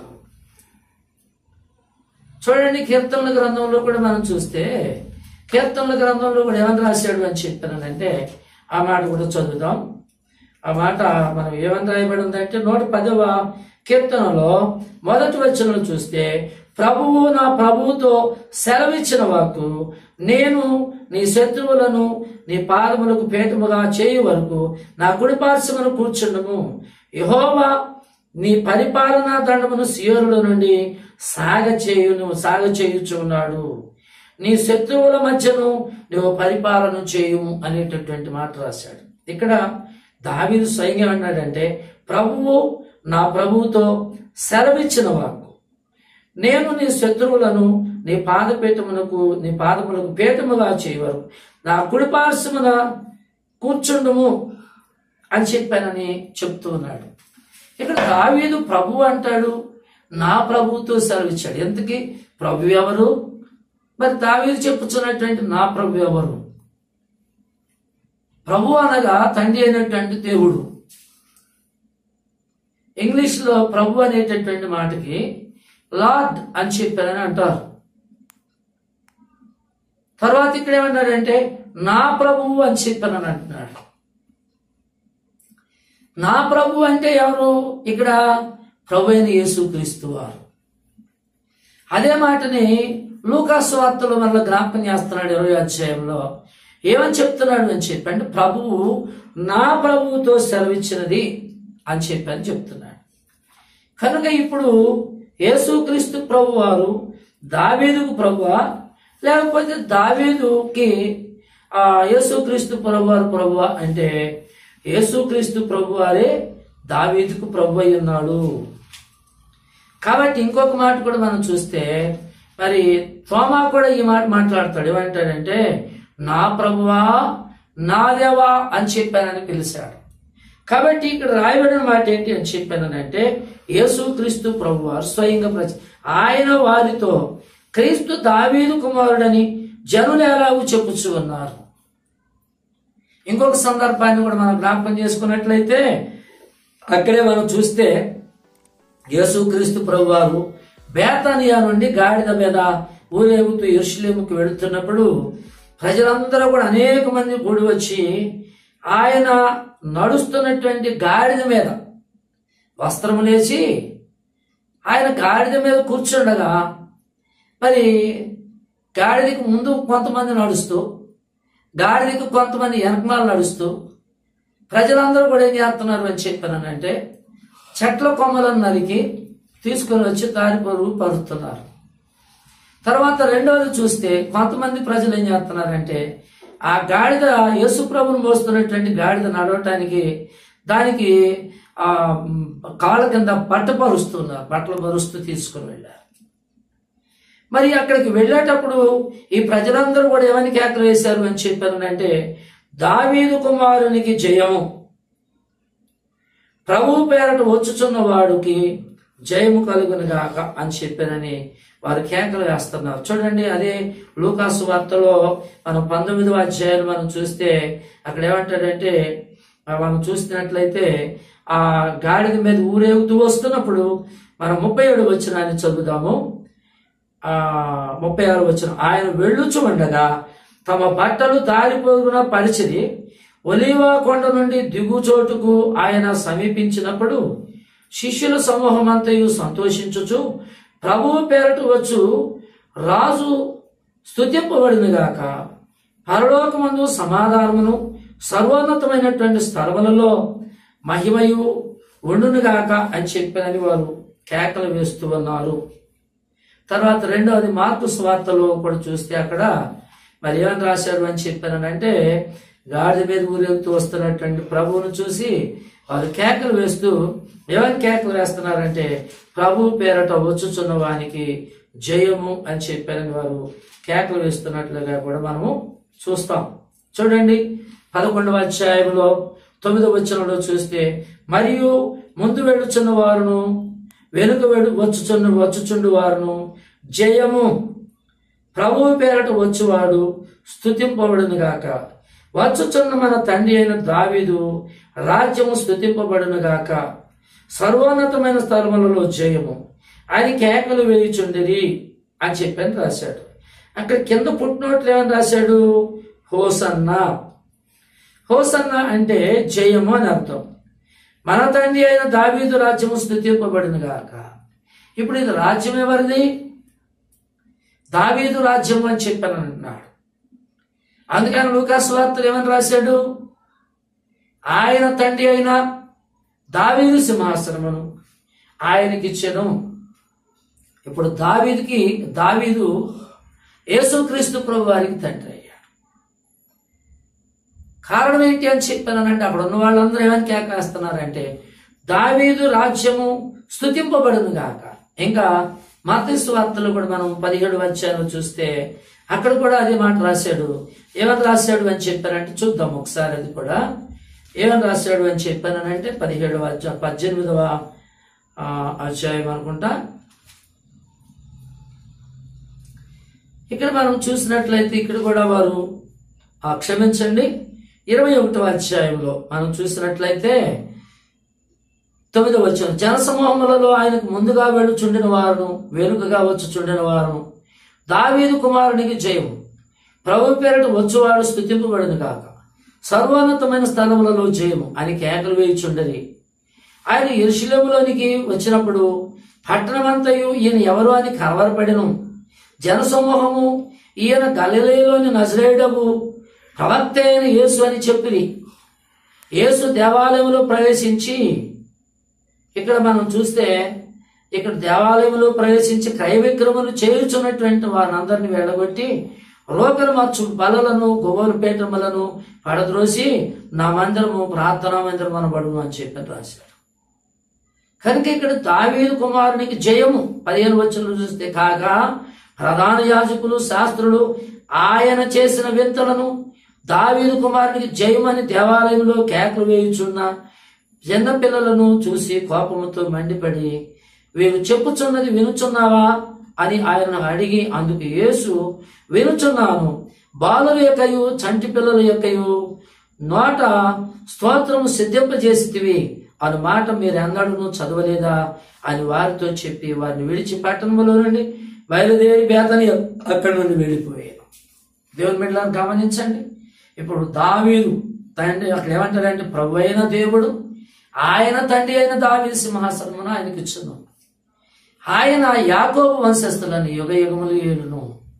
[SPEAKER 1] చూడండి కీర్తనల గ్రంథంలో కూడా మనం చూస్తే కీర్తనల గ్రంథంలో కూడా ఏమని రాశాడు అని చెప్పానంటే ఆ మాట కూడా చదువుదాం ఆ మాట మనం ఏమని రాయబడి ఉందంటే నూట పదవ కీర్తనలో మొదటి వచనం చూస్తే ప్రభువు నా ప్రభువుతో సెలవిచ్చిన వాకు నేను నీ శత్రువులను నీ పాదములకు పేటముగా చేయు వరకు నా కుడి పార్శ్వమును కూర్చుండము యహోవా నీ పరిపాలనా దండమును సియోరుల నుండి సాగ చేయును సాగ చేయుచున్నాడు నీ శత్రువుల మధ్యను నువ్వు పరిపాలన చేయుము అనేటటువంటి మాట రాశాడు ఇక్కడ దావీదు స్వయంగా అన్నాడంటే ప్రభువు నా ప్రభువుతో సెలవిచ్చిన వాకు నేను నీ శత్రువులను నీ పాదపీఠమునకు నీ పాదములకు పీఠముగా చేయవరు నా కుడి పార్శ్వమున కూర్చుండము అని చెప్పానని చెప్తూ ఉన్నాడు ఇక్కడ దావీదు ప్రభు అంటాడు నా ప్రభువుతో సెలవిచ్చాడు ఎందుకు ప్రభు ఎవరు మరి దావీదు చెప్పుచున్నటువంటి నా ప్రభు ఎవరు ప్రభు అనగా తండ్రి అయినటువంటి దేవుడు ఇంగ్లీష్లో ప్రభు అనేటటువంటి మాటకి లార్డ్ అని చెప్పారని అంటారు తర్వాత ఇక్కడ ఏమన్నాడంటే నా ప్రభువు అని చెప్పానని అంటున్నాడు నా ప్రభు అంటే ఎవరు ఇక్కడ ప్రభు అయిన యేసు క్రీస్తు వారు అదే మాటని లూకాసు వార్తలో మళ్ళీ జ్ఞాపకం చేస్తున్నాడు ఇరవై అధ్యాయంలో ఏమని చెప్తున్నాడు అని చెప్పి అంటే ప్రభువు నా ప్రభువుతో సెలవిచ్చినది అని చెప్పి అని చెప్తున్నాడు కనుక ఇప్పుడు యేసుక్రీస్తు ప్రభు వారు దావీదుకు ప్రభువా లేకపోతే దావీదుకి ఆ యేసుక్రీస్తు ప్రభు వారు ప్రభువా అంటే యేసుక్రీస్తు ప్రభు వారే దావీదుకు ప్రభు అయి ఉన్నాడు కాబట్టి ఇంకొక మాట కూడా మనం చూస్తే మరి తోమా కూడా ఈ మాట మాట్లాడతాడు ఏమంటాడంటే నా ప్రభువా నా దేవా అని చెప్పానని పిలిచాడు కాబట్టి ఇక్కడ రాయబడిన మాట ఏంటి అని చెప్పానంటే యేసుక్రీస్తు ప్రభు వారు స్వయంగా ప్రచ ఆయన వారితో క్రీస్తు దావీదు కుమారుడని జనులు ఎలాగూ చెప్పుచు ఉన్నారు ఇంకొక సందర్భాన్ని కూడా మనం జ్ఞాపకం చేసుకున్నట్లయితే అక్కడే మనం చూస్తే యేసుక్రీస్తు ప్రభు వారు బేతానియా నుండి గాడిద మీద ఊరేగుతూ ఎరుషులేముకి వెళుతున్నప్పుడు ప్రజలందరూ కూడా అనేక మంది కూడి వచ్చి ఆయన నడుస్తున్నటువంటి గాడిద మీద వస్త్రము లేచి ఆయన గాడిద మీద కూర్చుండగా మరి గాడిదకి ముందు కొంతమంది నడుస్తూ గాడిదకి కొంతమంది వెనకమాల నడుస్తూ ప్రజలందరూ కూడా ఏం చేస్తున్నారు అని చెప్పానంటే చెట్ల కొమ్మలను నరికి తీసుకొని వచ్చి దారి పొరుగు పరుస్తున్నారు తర్వాత రెండవది చూస్తే కొంతమంది ప్రజలు ఏం చేస్తున్నారంటే ఆ గాడిద యేసుప్రభుని మోస్తున్నటువంటి గాడిద నడవటానికి దానికి ఆ మ్, కాళ్ళ కింద బట్ట పరుస్తున్నారు బట్టలు పరుస్తూ తీసుకుని వెళ్ళారు మరి అక్కడికి వెళ్ళేటప్పుడు ఈ ప్రజలందరూ కూడా ఏమని కేకలు వేశారు అని చెప్పారంటే దావీదు కుమారునికి జయము ప్రభు పేరట వచ్చుచున్న వాడికి జయము కలుగును గాక అని చెప్పానని వారు కేకలు వేస్తున్నారు చూడండి అదే లూకాసు వార్తలో మనం పంతొమ్మిదవ అధ్యాయాలు మనం చూస్తే అక్కడ ఏమంటాడంటే ఆ మనం చూసినట్లయితే ఆ గాడిద మీద ఊరేగుతూ వస్తున్నప్పుడు మనం ముప్పై ఏడు వచ్చినాన్ని చదువుదాము ఆ ముప్పై ఆరు వచ్చిన ఆయన వెళ్ళుచు ఉండగా తమ బట్టలు దారి పొరుగున పరిచిరి ఒలీవా కొండ నుండి దిగుచోటుకు ఆయన సమీపించినప్పుడు శిష్యుల సమూహం అంతయు సంతోషించుచు ప్రభువు పేరట వచ్చు రాజు స్తుతింపబడినగాక పరలోకమందు సమాధానమును సర్వోన్నతమైనటువంటి స్థలములలో మహిమయు ఉండునుగాక అని చెప్పినని వారు కేకలు వేస్తూ ఉన్నారు తర్వాత రెండవది మార్పు స్వార్తలో కూడా చూస్తే అక్కడ మరి ఏమని రాశారు అని చెప్పానంటే గాడిద మీద ఊరేగుతూ వస్తున్నటువంటి ప్రభువును చూసి వారు కేకలు వేస్తూ ఏమని కేకలు వేస్తున్నారంటే ప్రభు పేరట వచ్చుచున్న వానికి జయము అని చెప్పారని వారు కేకలు వేస్తున్నట్లుగా కూడా మనము చూస్తాం చూడండి పదకొండవ అధ్యాయంలో తొమ్మిదవ వచనంలో చూస్తే మరియు ముందు వెళ్ళుచున్న వారును వెనుక వెడు వచ్చుచుండు వచ్చుచుండు వారును జయము ప్రభువు పేరట వచ్చువాడు స్థుతింపబడును గాక వచ్చుచున్న మన తండ్రి అయిన దావీదు రాజ్యము స్థుతింపబడును గాక సర్వోన్నతమైన స్థలములలో జయము ఆయన కేకలు వేయుచుండిరి అని చెప్పని రాశాడు అక్కడ కింద పుట్టినోట్లు ఏమని రాశాడు హోసన్న హోసన్న అంటే జయము అని అర్థం మన తండ్రి అయిన దావీదు రాజ్యము స్థుతింపబడిన గాక ఇప్పుడు ఇది రాజ్యం ఎవరిది దావీదు రాజ్యం అని చెప్పాను అంటున్నాడు అందుకని లూకాసు వార్తలు ఏమని రాశాడు ఆయన తండ్రి అయిన దావీదు సింహాసనమును ఆయనకిచ్చెను ఇప్పుడు దావీదుకి దావీదు యేసుక్రీస్తు ప్రభు వారికి తండ్రి అయ్యాడు కారణం ఏంటి అని చెప్పానంటే అక్కడ ఉన్న వాళ్ళందరూ ఏమని కేకేస్తున్నారంటే దావీదు రాజ్యము స్థుతింపబడును గాక ఇంకా మతీసు వార్తలు కూడా మనం పదిహేడు వచ్చాను చూస్తే అక్కడ కూడా అదే మాట రాశాడు ఏమని రాశాడు అని చెప్పారంటే చూద్దాం ఒకసారి అది కూడా ఏమని రాశాడు అని చెప్పానంటే పదిహేడవ అధ్యాయం పద్దెనిమిదవ ఆ, అధ్యాయం అనుకుంటా ఇక్కడ మనం చూసినట్లయితే ఇక్కడ కూడా వారు ఆ, క్షమించండి ఇరవై ఒకటవ అధ్యాయంలో మనం చూసినట్లయితే తొమ్మిదవ వచ్చిన జనసమూహములలో ఆయనకు ముందుగా వెళ్ళుచుండిన వారును వెనుకగా వచ్చుచుండిన వారును దావీదు కుమారునికి జయము ప్రభు పేరట వచ్చువాడు స్థుతింపబడిన కాక సర్వోన్నతమైన స్థలములలో జయము అని కేకలు వేయుచుండరి ఆయన ఎరుశలేములోనికి వచ్చినప్పుడు పట్టణమంతయు ఈయన ఎవరు అని కలవరపడెను జనసమూహము ఈయన గలిలేలోని నజరేయుడకు ప్రవక్త అయిన యేసు అని చెప్పిరి యేసు దేవాలయంలో ప్రవేశించి ఇక్కడ మనం చూస్తే ఇక్కడ దేవాలయంలో ప్రవేశించి క్రయ విక్రములు చేయుచున్నటువంటి వారందరిని వెళ్ళగొట్టి రోకలు మచ్చు బలలను గొవ్వలు పీఠములను పడద్రోసి నా మందిరము ప్రార్థనా మందిరం అనబడును అని చెప్పి రాశాడు కనుక ఇక్కడ దావీదు కుమారునికి జయము పదిహేను వచ్చిన చూస్తే కాగా ప్రధాన యాజకులు శాస్త్రులు ఆయన చేసిన వింతలను దావీదు కుమారునికి జయమని దేవాలయంలో కేకలు వేయుచున్న చిన్న పిల్లలను చూసి కోపముతో మండిపడి వీరు చెప్పుచున్నది వినుచున్నావా అని ఆయనను అడిగి అందుకు యేసు వినుచున్నాను బాలుల యొక్కయు చంటి పిల్లల యొక్కయు నోట స్తోత్రము సిద్ధింపజేసితివి అను మాట మీరు ఎన్నడూ చదవలేదా అని వారితో చెప్పి వారిని విడిచి పట్టణంలో నుండి బయలుదేరి బేతని అక్కడి నుండి వెళ్ళిపోయాను దేవుని బిడ్డలను గమనించండి ఇప్పుడు దావీదు తండ్రి అక్కడ ఏమంటారంటే ప్రభు అయిన దేవుడు ఆయన తండ్రి అయిన దావీదు సింహాసనమును ఆయనకి ఇచ్చును ఆయన యాకోబు వంశస్థులను యుగ యుగములు ఏలును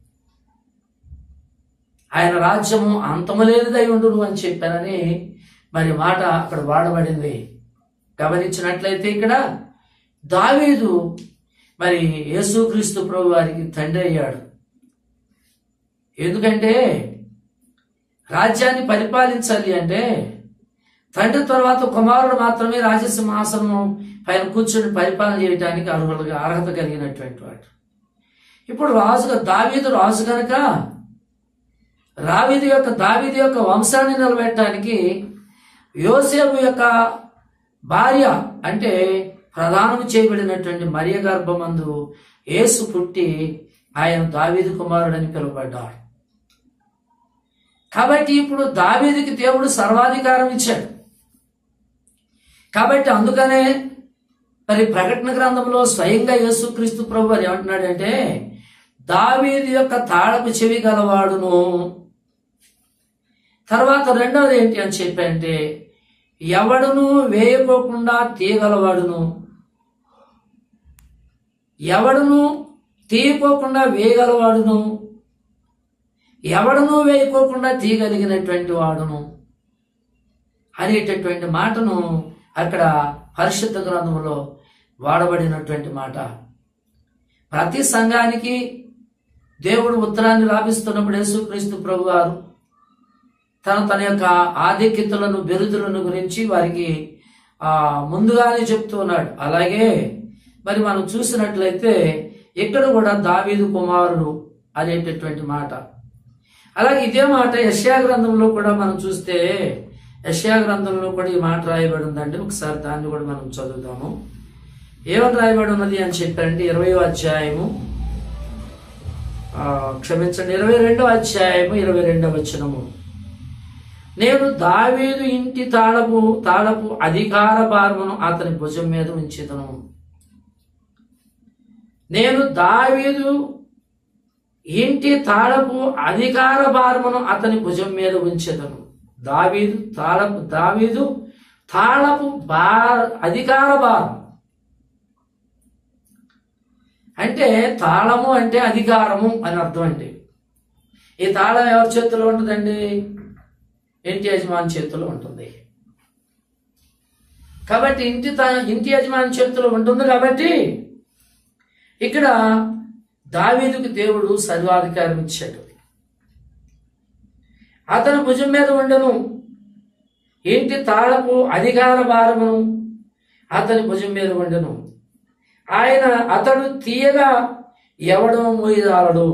[SPEAKER 1] ఆయన రాజ్యము అంతము లేనిదై ఉండును అని చెప్పానని మరి మాట అక్కడ వాడబడింది గమనించినట్లయితే ఇక్కడ దావీదు మరి యేసుక్రీస్తు ప్రభు వారికి తండ్రి అయ్యాడు ఎందుకంటే రాజ్యాన్ని పరిపాలించాలి అంటే తండ్రి తర్వాత కుమారుడు మాత్రమే రాజసింహాసనం పైన కూర్చొని పరిపాలన చేయడానికి అర్హులుగా అర్హత కలిగినటువంటి వాడు ఇప్పుడు రాజుగా దావీదు రాజు కనుక రావీది యొక్క దావీది యొక్క వంశాన్ని నిలబెట్టడానికి యోసేపు యొక్క భార్య అంటే ప్రధానము చేయబడినటువంటి మరియ గర్భమందు యేసు పుట్టి ఆయన దావీదు కుమారుడని పిలువబడ్డాడు కాబట్టి ఇప్పుడు దావీదికి దేవుడు సర్వాధికారం ఇచ్చాడు కాబట్టి అందుకనే మరి ప్రకటన గ్రంథంలో స్వయంగా యేసుక్రీస్తు ప్రభు వారు ఏమంటున్నాడంటే దావీది యొక్క తాళపు చెవి గలవాడును తర్వాత రెండవది ఏంటి అని చెప్పంటే ఎవడును వేయకోకుండా తీయగలవాడును ఎవడును తీయకోకుండా వేయగలవాడును ఎవడును వేయకోకుండా తీయగలిగినటువంటి వాడును అనేటటువంటి మాటను అక్కడ పరిశుద్ధ గ్రంథంలో వాడబడినటువంటి మాట ప్రతి సంఘానికి దేవుడు ఉత్తరాన్ని రాపిస్తున్నప్పుడు యేసుక్రీస్తు ప్రభు వారు తన తన యొక్క ఆధిక్యతలను బిరుదులను గురించి వారికి ఆ ముందుగానే చెప్తూ ఉన్నాడు అలాగే మరి మనం చూసినట్లయితే ఇక్కడ కూడా దావీదు కుమారుడు అనేటటువంటి మాట అలాగే ఇదే మాట యశ్యా గ్రంథంలో కూడా మనం చూస్తే యశ్యా గ్రంథంలో కూడా ఈ మాట రాయబడి ఉందండి ఒకసారి దాన్ని కూడా మనం చదువుదాము ఏమని రాయబడి ఉన్నది అని చెప్పారంటే ఇరవై అధ్యాయము ఆ, క్షమించండి ఇరవై రెండవ అధ్యాయము ఇరవై రెండవ వచనము నేను దావీదు ఇంటి తాళపు తాళపు అధికార భారమును అతని భుజం మీద ఉంచేదను నేను దావీదు ఇంటి తాళపు అధికార భారమును అతని భుజం మీద ఉంచేదను దావీదు తాళపు దావీదు తాళపు బా అధికార భారం అంటే తాళము అంటే అధికారము అని అర్థం అండి ఈ తాళం ఎవరి చేతిలో ఉంటుందండి ఇంటి యజమాని చేతిలో ఉంటుంది కాబట్టి ఇంటి తా- ఇంటి యజమాని చేతిలో ఉంటుంది కాబట్టి ఇక్కడ దావీదుకు దేవుడు సర్వాధికారం ఇచ్చాడు అతను భుజం మీద ఉండను ఇంటి తాళపు అధికార భారమును అతని భుజం మీద ఉండను ఆయన అతడు తీయగా ఎవడో మూయజాలడు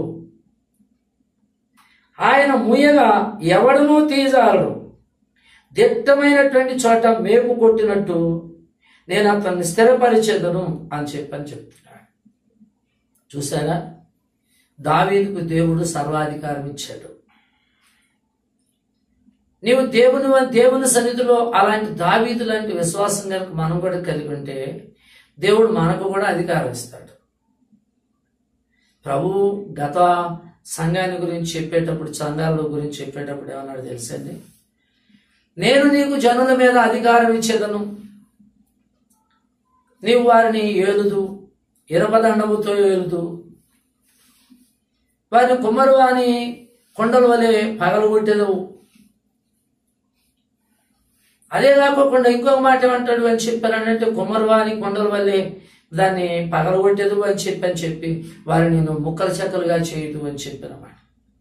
[SPEAKER 1] ఆయన మూయగా ఎవడనూ తీయజాలడు దిట్టమైనటువంటి చోట మేపు కొట్టినట్టు నేను అతన్ని స్థిరపరిచేదను అని చెప్పని చెప్తున్నాడు చూసారా దావీదుకు దేవుడు సర్వాధికారం ఇచ్చాడు నీవు దేవుని దేవుని సన్నిధిలో అలాంటి దావీదు లాంటి విశ్వాసం కనుక మనం కూడా కలిగి ఉంటే దేవుడు మనకు కూడా అధికారం ఇస్తాడు ప్రభు గత సంఘాన్ని గురించి చెప్పేటప్పుడు సంఘాల గురించి చెప్పేటప్పుడు ఏమన్నాడు తెలుసండి నేను నీకు జనుల మీద అధికారం ఇచ్చేదను నీవు వారిని ఏలుదు ఇరపదండముతో ఏలుదు వారిని కుమ్మరు అని కొండల వలె పగలగొట్టేదవు అదే కాకుండా ఇంకొక మాట ఏమంటాడు అని చెప్పారనంటే కుమ్మరవాని కొండల వల్లే దాన్ని పగలగొట్టేదు అని చెప్పి అని చెప్పి వారిని నేను ముక్కల చెక్కలుగా చేయదు అని చెప్పానమాట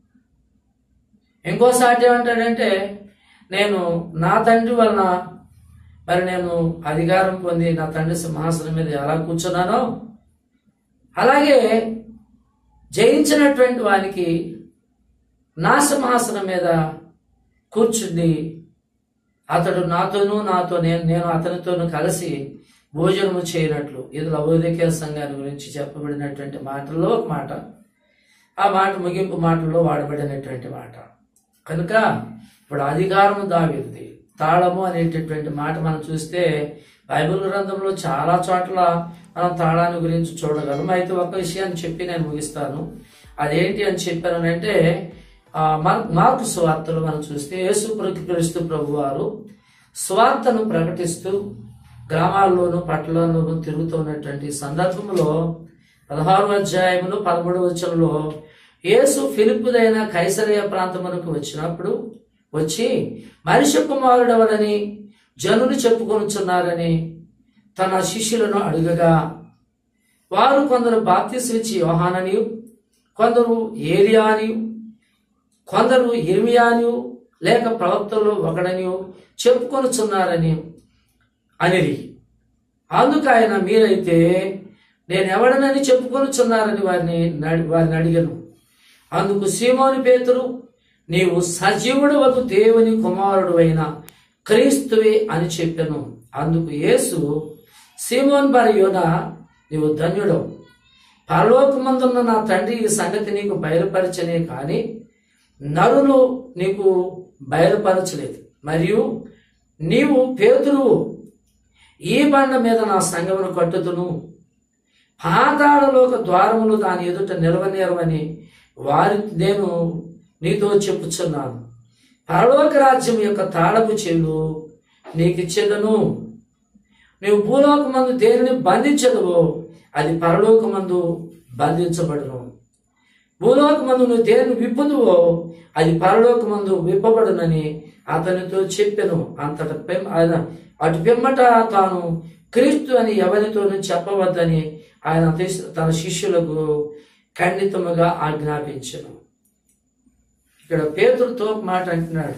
[SPEAKER 1] ఇంకోసారి ఏమంటాడంటే నేను నా తండ్రి వలన మరి నేను అధికారం పొంది నా తండ్రి సింహాసనం మీద ఎలా కూర్చున్నానో అలాగే జయించినటువంటి వానికి నా సింహాసనం మీద కూర్చుండి అతడు నాతోనూ నాతో నేను నేను అతనితోనూ కలిసి భోజనము చేయనట్లు ఇది లవోదికే సంఘాన్ని గురించి చెప్పబడినటువంటి మాటల్లో ఒక మాట ఆ మాట ముగింపు మాటల్లో వాడబడినటువంటి మాట కనుక ఇప్పుడు అధికారము దావిది తాళము అనేటటువంటి మాట మనం చూస్తే బైబిల్ గ్రంథంలో చాలా చోట్ల మనం తాళాన్ని గురించి చూడగలం అయితే ఒక విషయాన్ని చెప్పి నేను ముగిస్తాను అదేంటి అని చెప్పానంటే ఆ, మన- మార్కు స్వార్తలు మనం చూస్తే యేసు క్రీస్తు ప్రభు వారు స్వార్థను ప్రకటిస్తూ గ్రామాల్లోనూ పట్టణాల్లోనూ తిరుగుతున్నటువంటి సందర్భంలో పదహారు అధ్యాయములు పదమూడు వచనంలో యేసు ఫిలిప్పుదైన కైసరయ ప్రాంతమునకు వచ్చినప్పుడు వచ్చి మనిషి కుమారుడవలని జనులు చెప్పుకొనుచున్నారని తన శిష్యులను అడుగగా వారు కొందరు బాప్తిస్మిచ్చి యోహాననియు కొందరు ఏలియానియు కొందరు ఇర్మియానియు లేక ప్రవక్తలు ఒకడనియు చెప్పుకొనుచున్నారని అనిరి అందుకు ఆయన మీరైతే నేను ఎవడనని చెప్పుకొనుచున్నారని వారిని నడి- వారిని అడిగను అందుకు సీమోని పేతురు నీవు సజీవుడు ఒక దేవుని కుమారుడు అయిన క్రీస్తువే అని చెప్పాను అందుకు యేసు సీమోన్ బరియోన నీవు ధన్యుడవు పరలోకమందున్న నా తండ్రి ఈ సంగతి నీకు బయలుపరచనే కానీ నరులు నీకు బయలుపరచలేదు మరియు నీవు పేతురువు ఈ బండ మీద నా సంగమును కట్టుదును పాతాళలోక ద్వారములు దాని ఎదుట నిలవనేరవని వారి నేను నీతో చెప్పుచున్నాను పరలోక రాజ్యం యొక్క తాళపు చెవులు నీకిచ్చేదను నీవు భూలోకమందు దేనిని బంధించదువో అది పరలోకమందు బంధించబడును భూలోకమందు నువ్వు దేనిని విప్పుదువో అది పరలోకమందు విప్పబడునని అతనితో చెప్పెను అంతట పెం ఆయన అటు పిమ్మట తాను క్రీస్తు అని ఎవరితోనూ చెప్పవద్దని ఆయన తీస్- తన శిష్యులకు ఖండితముగా ఆజ్ఞాపించను ఇక్కడ పేతురుతో ఒక మాట అంటున్నాడు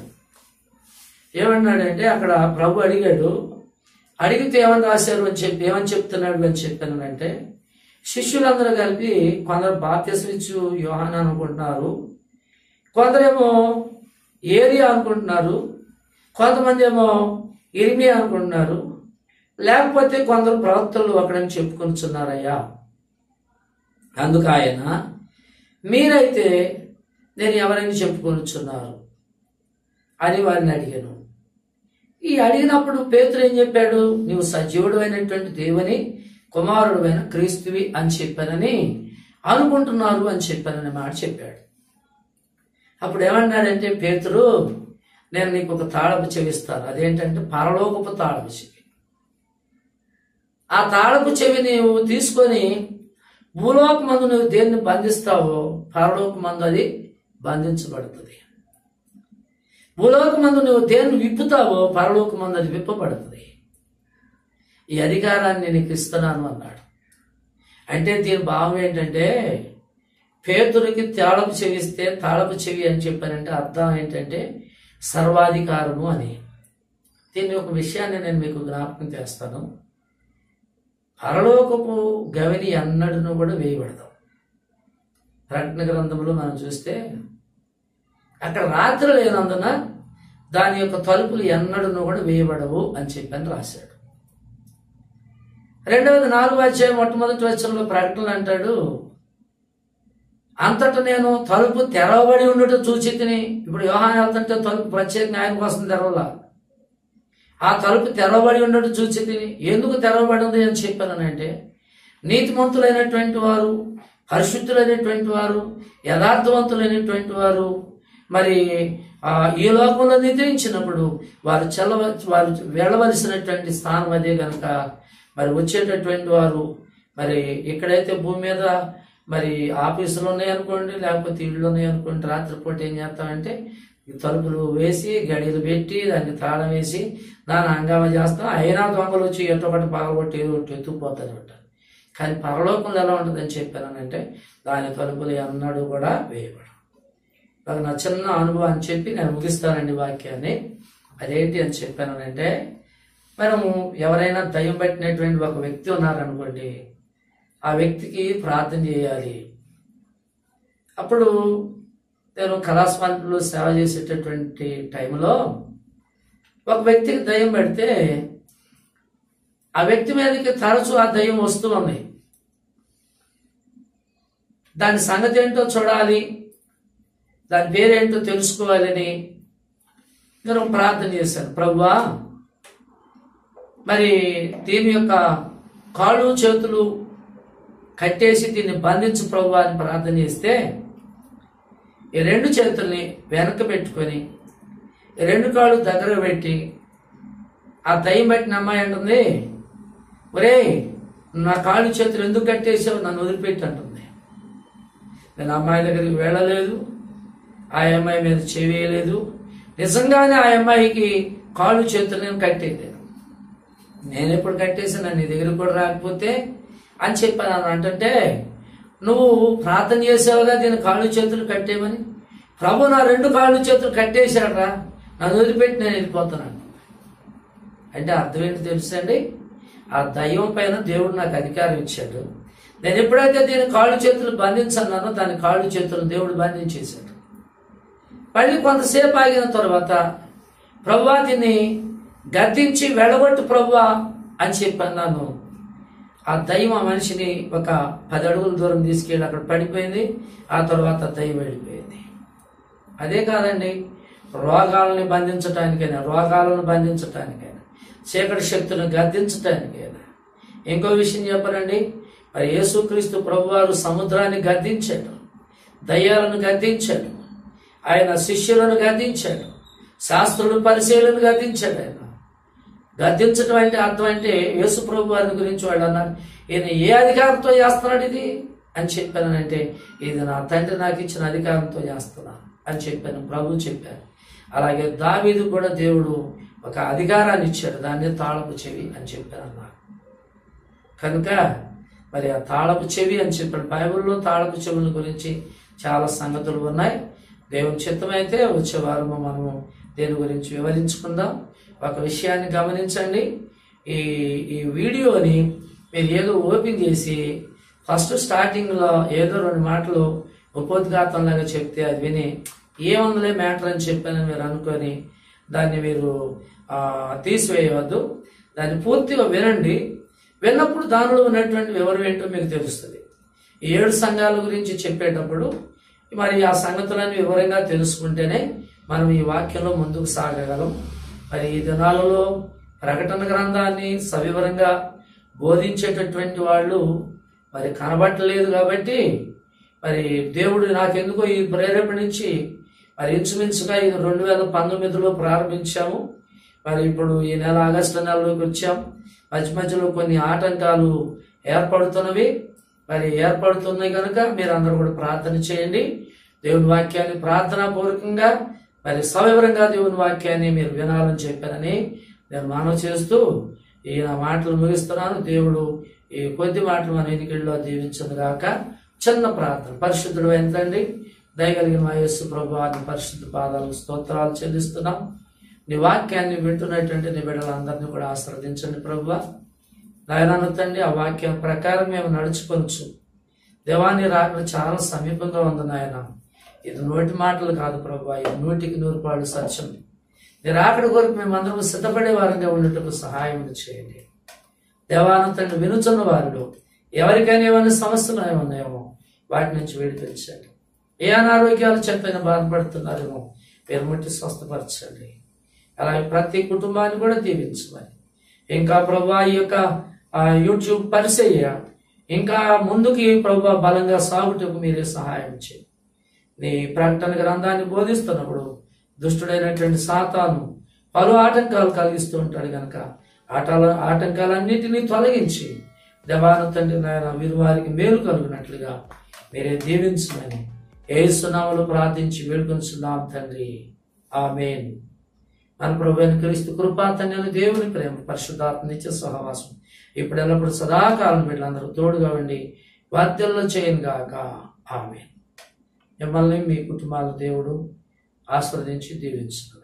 [SPEAKER 1] ఏమన్నాడంటే అక్కడ ప్రభు అడిగాడు అడిగితే ఏమని రాశారు అని చెప్పి ఏమని చెప్తున్నాడు అని చెప్పానంటే శిష్యులందరూ కలిపి కొందరు బాప్తిస్మిచ్చు యోహాన్ అనుకుంటున్నారు కొందరేమో ఏరియా అనుకుంటున్నారు కొంతమంది ఏమో ఇరిమియా అనుకుంటున్నారు లేకపోతే కొందరు ప్రవక్తలు అక్కడని చెప్పుకొనిచున్నారయ్యా అందుకు ఆయన మీరైతే నేను ఎవరైనా చెప్పుకొనిచున్నారు అని వారిని అడిగాను ఈ అడిగినప్పుడు పేతురు ఏం చెప్పాడు నీవు సజీవుడు అయినటువంటి దేవుని కుమారుడు అయిన క్రీస్తువి అని చెప్పానని అనుకుంటున్నారు అని చెప్పానని మాట చెప్పాడు అప్పుడు ఏమన్నాడంటే పేతురు నేను నీకు ఒక తాళపు చెవిస్తాను అదేంటంటే పరలోకపు తాళపు చెవి ఆ తాళపు చెవి నీవు తీసుకొని భూలోకమందు నువ్వు దేన్ని బంధిస్తావో పరలోకమందు అది బంధించబడుతుంది భూలోకమందు నువ్వు దేన్ని విప్పుతావో పరలోకమందు అది విప్పబడుతుంది ఈ అధికారాన్ని నీకు ఇస్తున్నాను అన్నాడు అంటే దీని భావం ఏంటంటే పేతురికి తాళపు చెవిస్తే తాళపు చెవి అని చెప్పానంటే అర్థం ఏంటంటే సర్వాధికారము అని దీని ఒక విషయాన్ని నేను మీకు జ్ఞాపకం చేస్తాను పరలోకపు గవిని అన్నడును కూడా వేయబడదాం ప్రకటన గ్రంథంలో మనం చూస్తే అక్కడ రాత్రి లేనందున దాని యొక్క తలుపులు ఎన్నడను కూడా వేయబడవు అని చెప్పని రాశాడు రెండవది నాలుగు అధ్యాయం మొట్టమొదటి వచ్చంలో ప్రకటనలు అంటాడు అంతటా నేను తలుపు తెరవబడి ఉండటం చూచి తిని ఇప్పుడు వ్యవహారం వెళ్తుంటే తలుపు ప్రత్యేక న్యాయం కోసం తెరవలా ఆ తలుపు తెరవబడి ఉండటం చూచి తిని ఎందుకు తెరవబడి ఉంది అని చెప్పానంటే నీతిమంతులైనటువంటి వారు పరిశుద్ధులైనటువంటి వారు యథార్థవంతులైనటువంటి వారు మరి ఆ, ఈ లోకంలో నిద్రించినప్పుడు వారు చల్లవ వారు వెళ్ళవలసినటువంటి స్థానం అదే కనుక మరి వచ్చేటటువంటి వారు మరి ఎక్కడైతే భూమి మీద మరి ఆఫీసులు ఉన్నాయనుకోండి లేకపోతే ఇళ్ళు ఉన్నాయనుకోండి రాత్రిపూట ఏం చేస్తామంటే ఈ తలుపులు వేసి గడియలు పెట్టి దాన్ని తాళం వేసి దాన్ని హంగామా చేస్తాం అయినా దొంగలు వచ్చి ఎట్టో ఒకటి పగలగొట్టి ఏదో ఒకటి ఎత్తుకుపోతానే ఉంటారు కానీ పరలోకంలో ఎలా ఉంటుందని చెప్పానంటే దాని తలుపులు ఎన్నడూ కూడా వేయబడవు నాకు నా చిన్న అనుభవం అని చెప్పి నేను ముగిస్తానండి వాక్యాన్ని అదేంటి అని చెప్పానంటే మనము ఎవరైనా దయ్యం పట్టినటువంటి ఒక వ్యక్తి ఉన్నారనుకోండి ఆ వ్యక్తికి ప్రార్థన చేయాలి అప్పుడు నేను కళాస్వామిలో సేవ చేసేటటువంటి టైంలో ఒక వ్యక్తికి దయ్యం పెడితే ఆ వ్యక్తి మీదకి తరచూ ఆ దయ్యం వస్తూ ఉంది దాని సంగతి ఏంటో చూడాలి దాని పేరేంటో తెలుసుకోవాలని నేను ఒక ప్రార్థన చేశాను ప్రభువా మరి దీని యొక్క కాళ్ళు చేతులు కట్టేసి దీన్ని బంధించు ప్రభు అని ప్రార్థన చేస్తే ఈ రెండు చేతుల్ని వెనక పెట్టుకొని ఈ రెండు కాళ్ళు దగ్గర పెట్టి ఆ దయ్యం పెట్టిన అమ్మాయి అంటుంది ఒరే నా కాళ్ళు చేతులు ఎందుకు కట్టేసావు నన్ను వదిలిపెట్టి అంటుంది నేను ఆ అమ్మాయి దగ్గరికి వెళ్ళలేదు ఆ అమ్మాయి మీద చెవేయలేదు నిజంగానే ఆ అమ్మాయికి కాళ్ళు చేతులు నేను కట్టేయలేదు నేను ఎప్పుడు కట్టేసాను నీ దగ్గర కూడా రాకపోతే అని చెప్పాను అని అంటుంటే నువ్వు ప్రార్థన చేసావుగా దీని కాళ్ళు చేతులు కట్టేమని ప్రభు నా రెండు కాళ్ళు చేతులు కట్టేశాడరా నన్ను వదిలిపెట్టి నేను వెళ్ళిపోతున్నాను అంటే అర్థం ఏంటి తెలుసండి ఆ దైవం పైన దేవుడు నాకు అధికారం ఇచ్చాడు నేను ఎప్పుడైతే దీని కాళ్ళు చేతులు బంధించన్నానో దాని కాళ్ళు చేతులు దేవుడు బంధించేశాడు మళ్ళీ కొంతసేపు ఆగిన తర్వాత ప్రభువా దీన్ని గద్దించి వెళ్ళగొట్టు ప్రభువా అని చెప్పన్నాను ఆ దయ్యం ఆ మనిషిని ఒక పది అడుగుల దూరం తీసుకెళ్ళి అక్కడ పడిపోయింది ఆ తర్వాత దయ్యం వెళ్ళిపోయింది అదే కాదండి రోగాలని బంధించటానికైనా రోగాలను బంధించటానికైనా చీకటి శక్తులను గద్దించటానికైనా ఇంకో విషయం చెప్పనండి మరి యేసుక్రీస్తు ప్రభువారు సముద్రాన్ని గద్దించాడు దయ్యాలను గద్దించాడు ఆయన శిష్యులను గద్దించాడు శాస్త్రులు పరిశీలన గద్దించాడు ఆయన గద్దించడం అంటే అర్థం అంటే యేసు ప్రభు వారి గురించి వాళ్ళు అన్నారు ఈయన ఏ అధికారంతో చేస్తున్నాడు ఇది అని చెప్పానంటే ఇది నా తండ్రి నాకు ఇచ్చిన అధికారంతో చేస్తున్నా అని చెప్పాను ప్రభు చెప్పాను అలాగే దావీదు కూడా దేవుడు ఒక అధికారాన్ని ఇచ్చాడు దాన్ని తాళపు చెవి అని చెప్పాను అన్నారు కనుక మరి ఆ తాళపు చెవి అని చెప్పాడు బైబిల్లో తాళపు చెవుల గురించి చాలా సంగతులు ఉన్నాయి దేవుని చిత్తమైతే వచ్చే వారము మనము దేని గురించి వివరించుకుందాం ఒక విషయాన్ని గమనించండి ఈ ఈ వీడియోని మీరు ఏదో ఓపెన్ చేసి ఫస్ట్ స్టార్టింగ్లో ఏదో రెండు మాటలు ఉపోద్ఘాతంలాగా చెప్తే అది విని ఏముందిలే మ్యాటర్ అని చెప్పానని మీరు అనుకొని దాన్ని మీరు ఆ, తీసివేయవద్దు దాన్ని పూర్తిగా వినండి విన్నప్పుడు దానిలో ఉన్నటువంటి వివరం ఏంటో మీకు తెలుస్తుంది ఈ ఏడు సంఘాల గురించి చెప్పేటప్పుడు మరి ఆ సంగతులన్నీ వివరంగా తెలుసుకుంటేనే మనం ఈ వాక్యంలో ముందుకు సాగగలం మరి ఈ దినాలలో ప్రకటన గ్రంథాన్ని సవివరంగా బోధించేటటువంటి వాళ్ళు మరి కనబట్టలేదు కాబట్టి మరి దేవుడు నాకెందుకో ఈ ప్రేరేపణ నుంచి మరి ఇంచుమించుగా ఇది రెండు వేల పంతొమ్మిదిలో ప్రారంభించాము మరి ఇప్పుడు ఈ నెల ఆగస్టు నెలలోకి వచ్చాం మధ్య మధ్యలో కొన్ని ఆటంకాలు ఏర్పడుతున్నవి మరి ఏర్పడుతున్నాయి కనుక మీరు అందరూ కూడా ప్రార్థన చేయండి దేవుని వాక్యాన్ని ప్రార్థనా పూర్వకంగా మరి సవివరంగా దేవుని వాక్యాన్ని మీరు వినాలని చెప్పానని నేను మనవి చేస్తూ ఈ నా మాటలు ముగిస్తున్నాను దేవుడు ఈ కొద్ది మాటలు మన ఎన్నికల్లో దీవించదు గాక చిన్న ప్రార్థన పరిశుద్ధుడు ఎంతండి దయగలిగిన మా యేసు ప్రభు నీ పరిశుద్ధ పాదాలకు స్తోత్రాలు చెల్లిస్తున్నాం నీ వాక్యాన్ని వింటున్నటువంటి నీ బిడ్డలందరినీ కూడా ఆశ్రదించండి ప్రభు నాయనను తండ్రి ఆ వాక్యం ప్రకారం మేము నడుచుకొనచ్చు దేవాన్ని రాకడ చాలా సమీపంగా ఉంది నాయన ఇది నోటి మాటలు కాదు ప్రభు ఇది నూటికి నూరు పాళ్ళు సత్యం నీ రాకడ కొరకు మేమందరం సిద్ధపడే వారంగా ఉండటకు సహాయం చేయండి దేవాన తండ్రి వినుచున్న వారిలో ఎవరికైనా ఏమైనా సమస్యలు ఏమన్నాయేమో వాటి నుంచి విడిపించండి ఏ అనారోగ్యాలు చెప్పైనా బాధపడుతున్నారేమో మీరు ముట్టి స్వస్థపరచండి అలాగే ప్రతి కుటుంబాన్ని కూడా దీవించమని ఇంకా ప్రభా ఈ యొక్క ఆ, యూట్యూబ్ పరిచయ ఇంకా ముందుకి ప్రభా బలంగా సాగుటకు మీరే సహాయం చేయండి నీ ప్రకటన గ్రంథాన్ని బోధిస్తున్నప్పుడు దుష్టుడైనటువంటి సాతాను పలు ఆటంకాలు కలిగిస్తూ ఉంటాడు కనుక ఆటల ఆటంకాలన్నిటినీ తొలగించి దేవాను తండ్రి నాయన వీరు వారికి మేలు కలుగునట్లుగా మీరే దీవించమని ఏసునామలు ప్రార్థించి వేడుకొంచున్నాం తండ్రి ఆమెన్ మన ప్రభు అయిన క్రీస్తు కృపాతన్యాలు దేవుని ప్రేమ పరిశుద్ధాత్మ నిత్య సహవాసం ఇప్పుడు ఎల్లప్పుడు సదాకాలం వీళ్ళందరూ తోడుగా ఉండి వాద్యంలో చేయను గాక ఆమె మిమ్మల్ని మీ కుటుంబాల దేవుడు ఆస్వాదించి దీవించును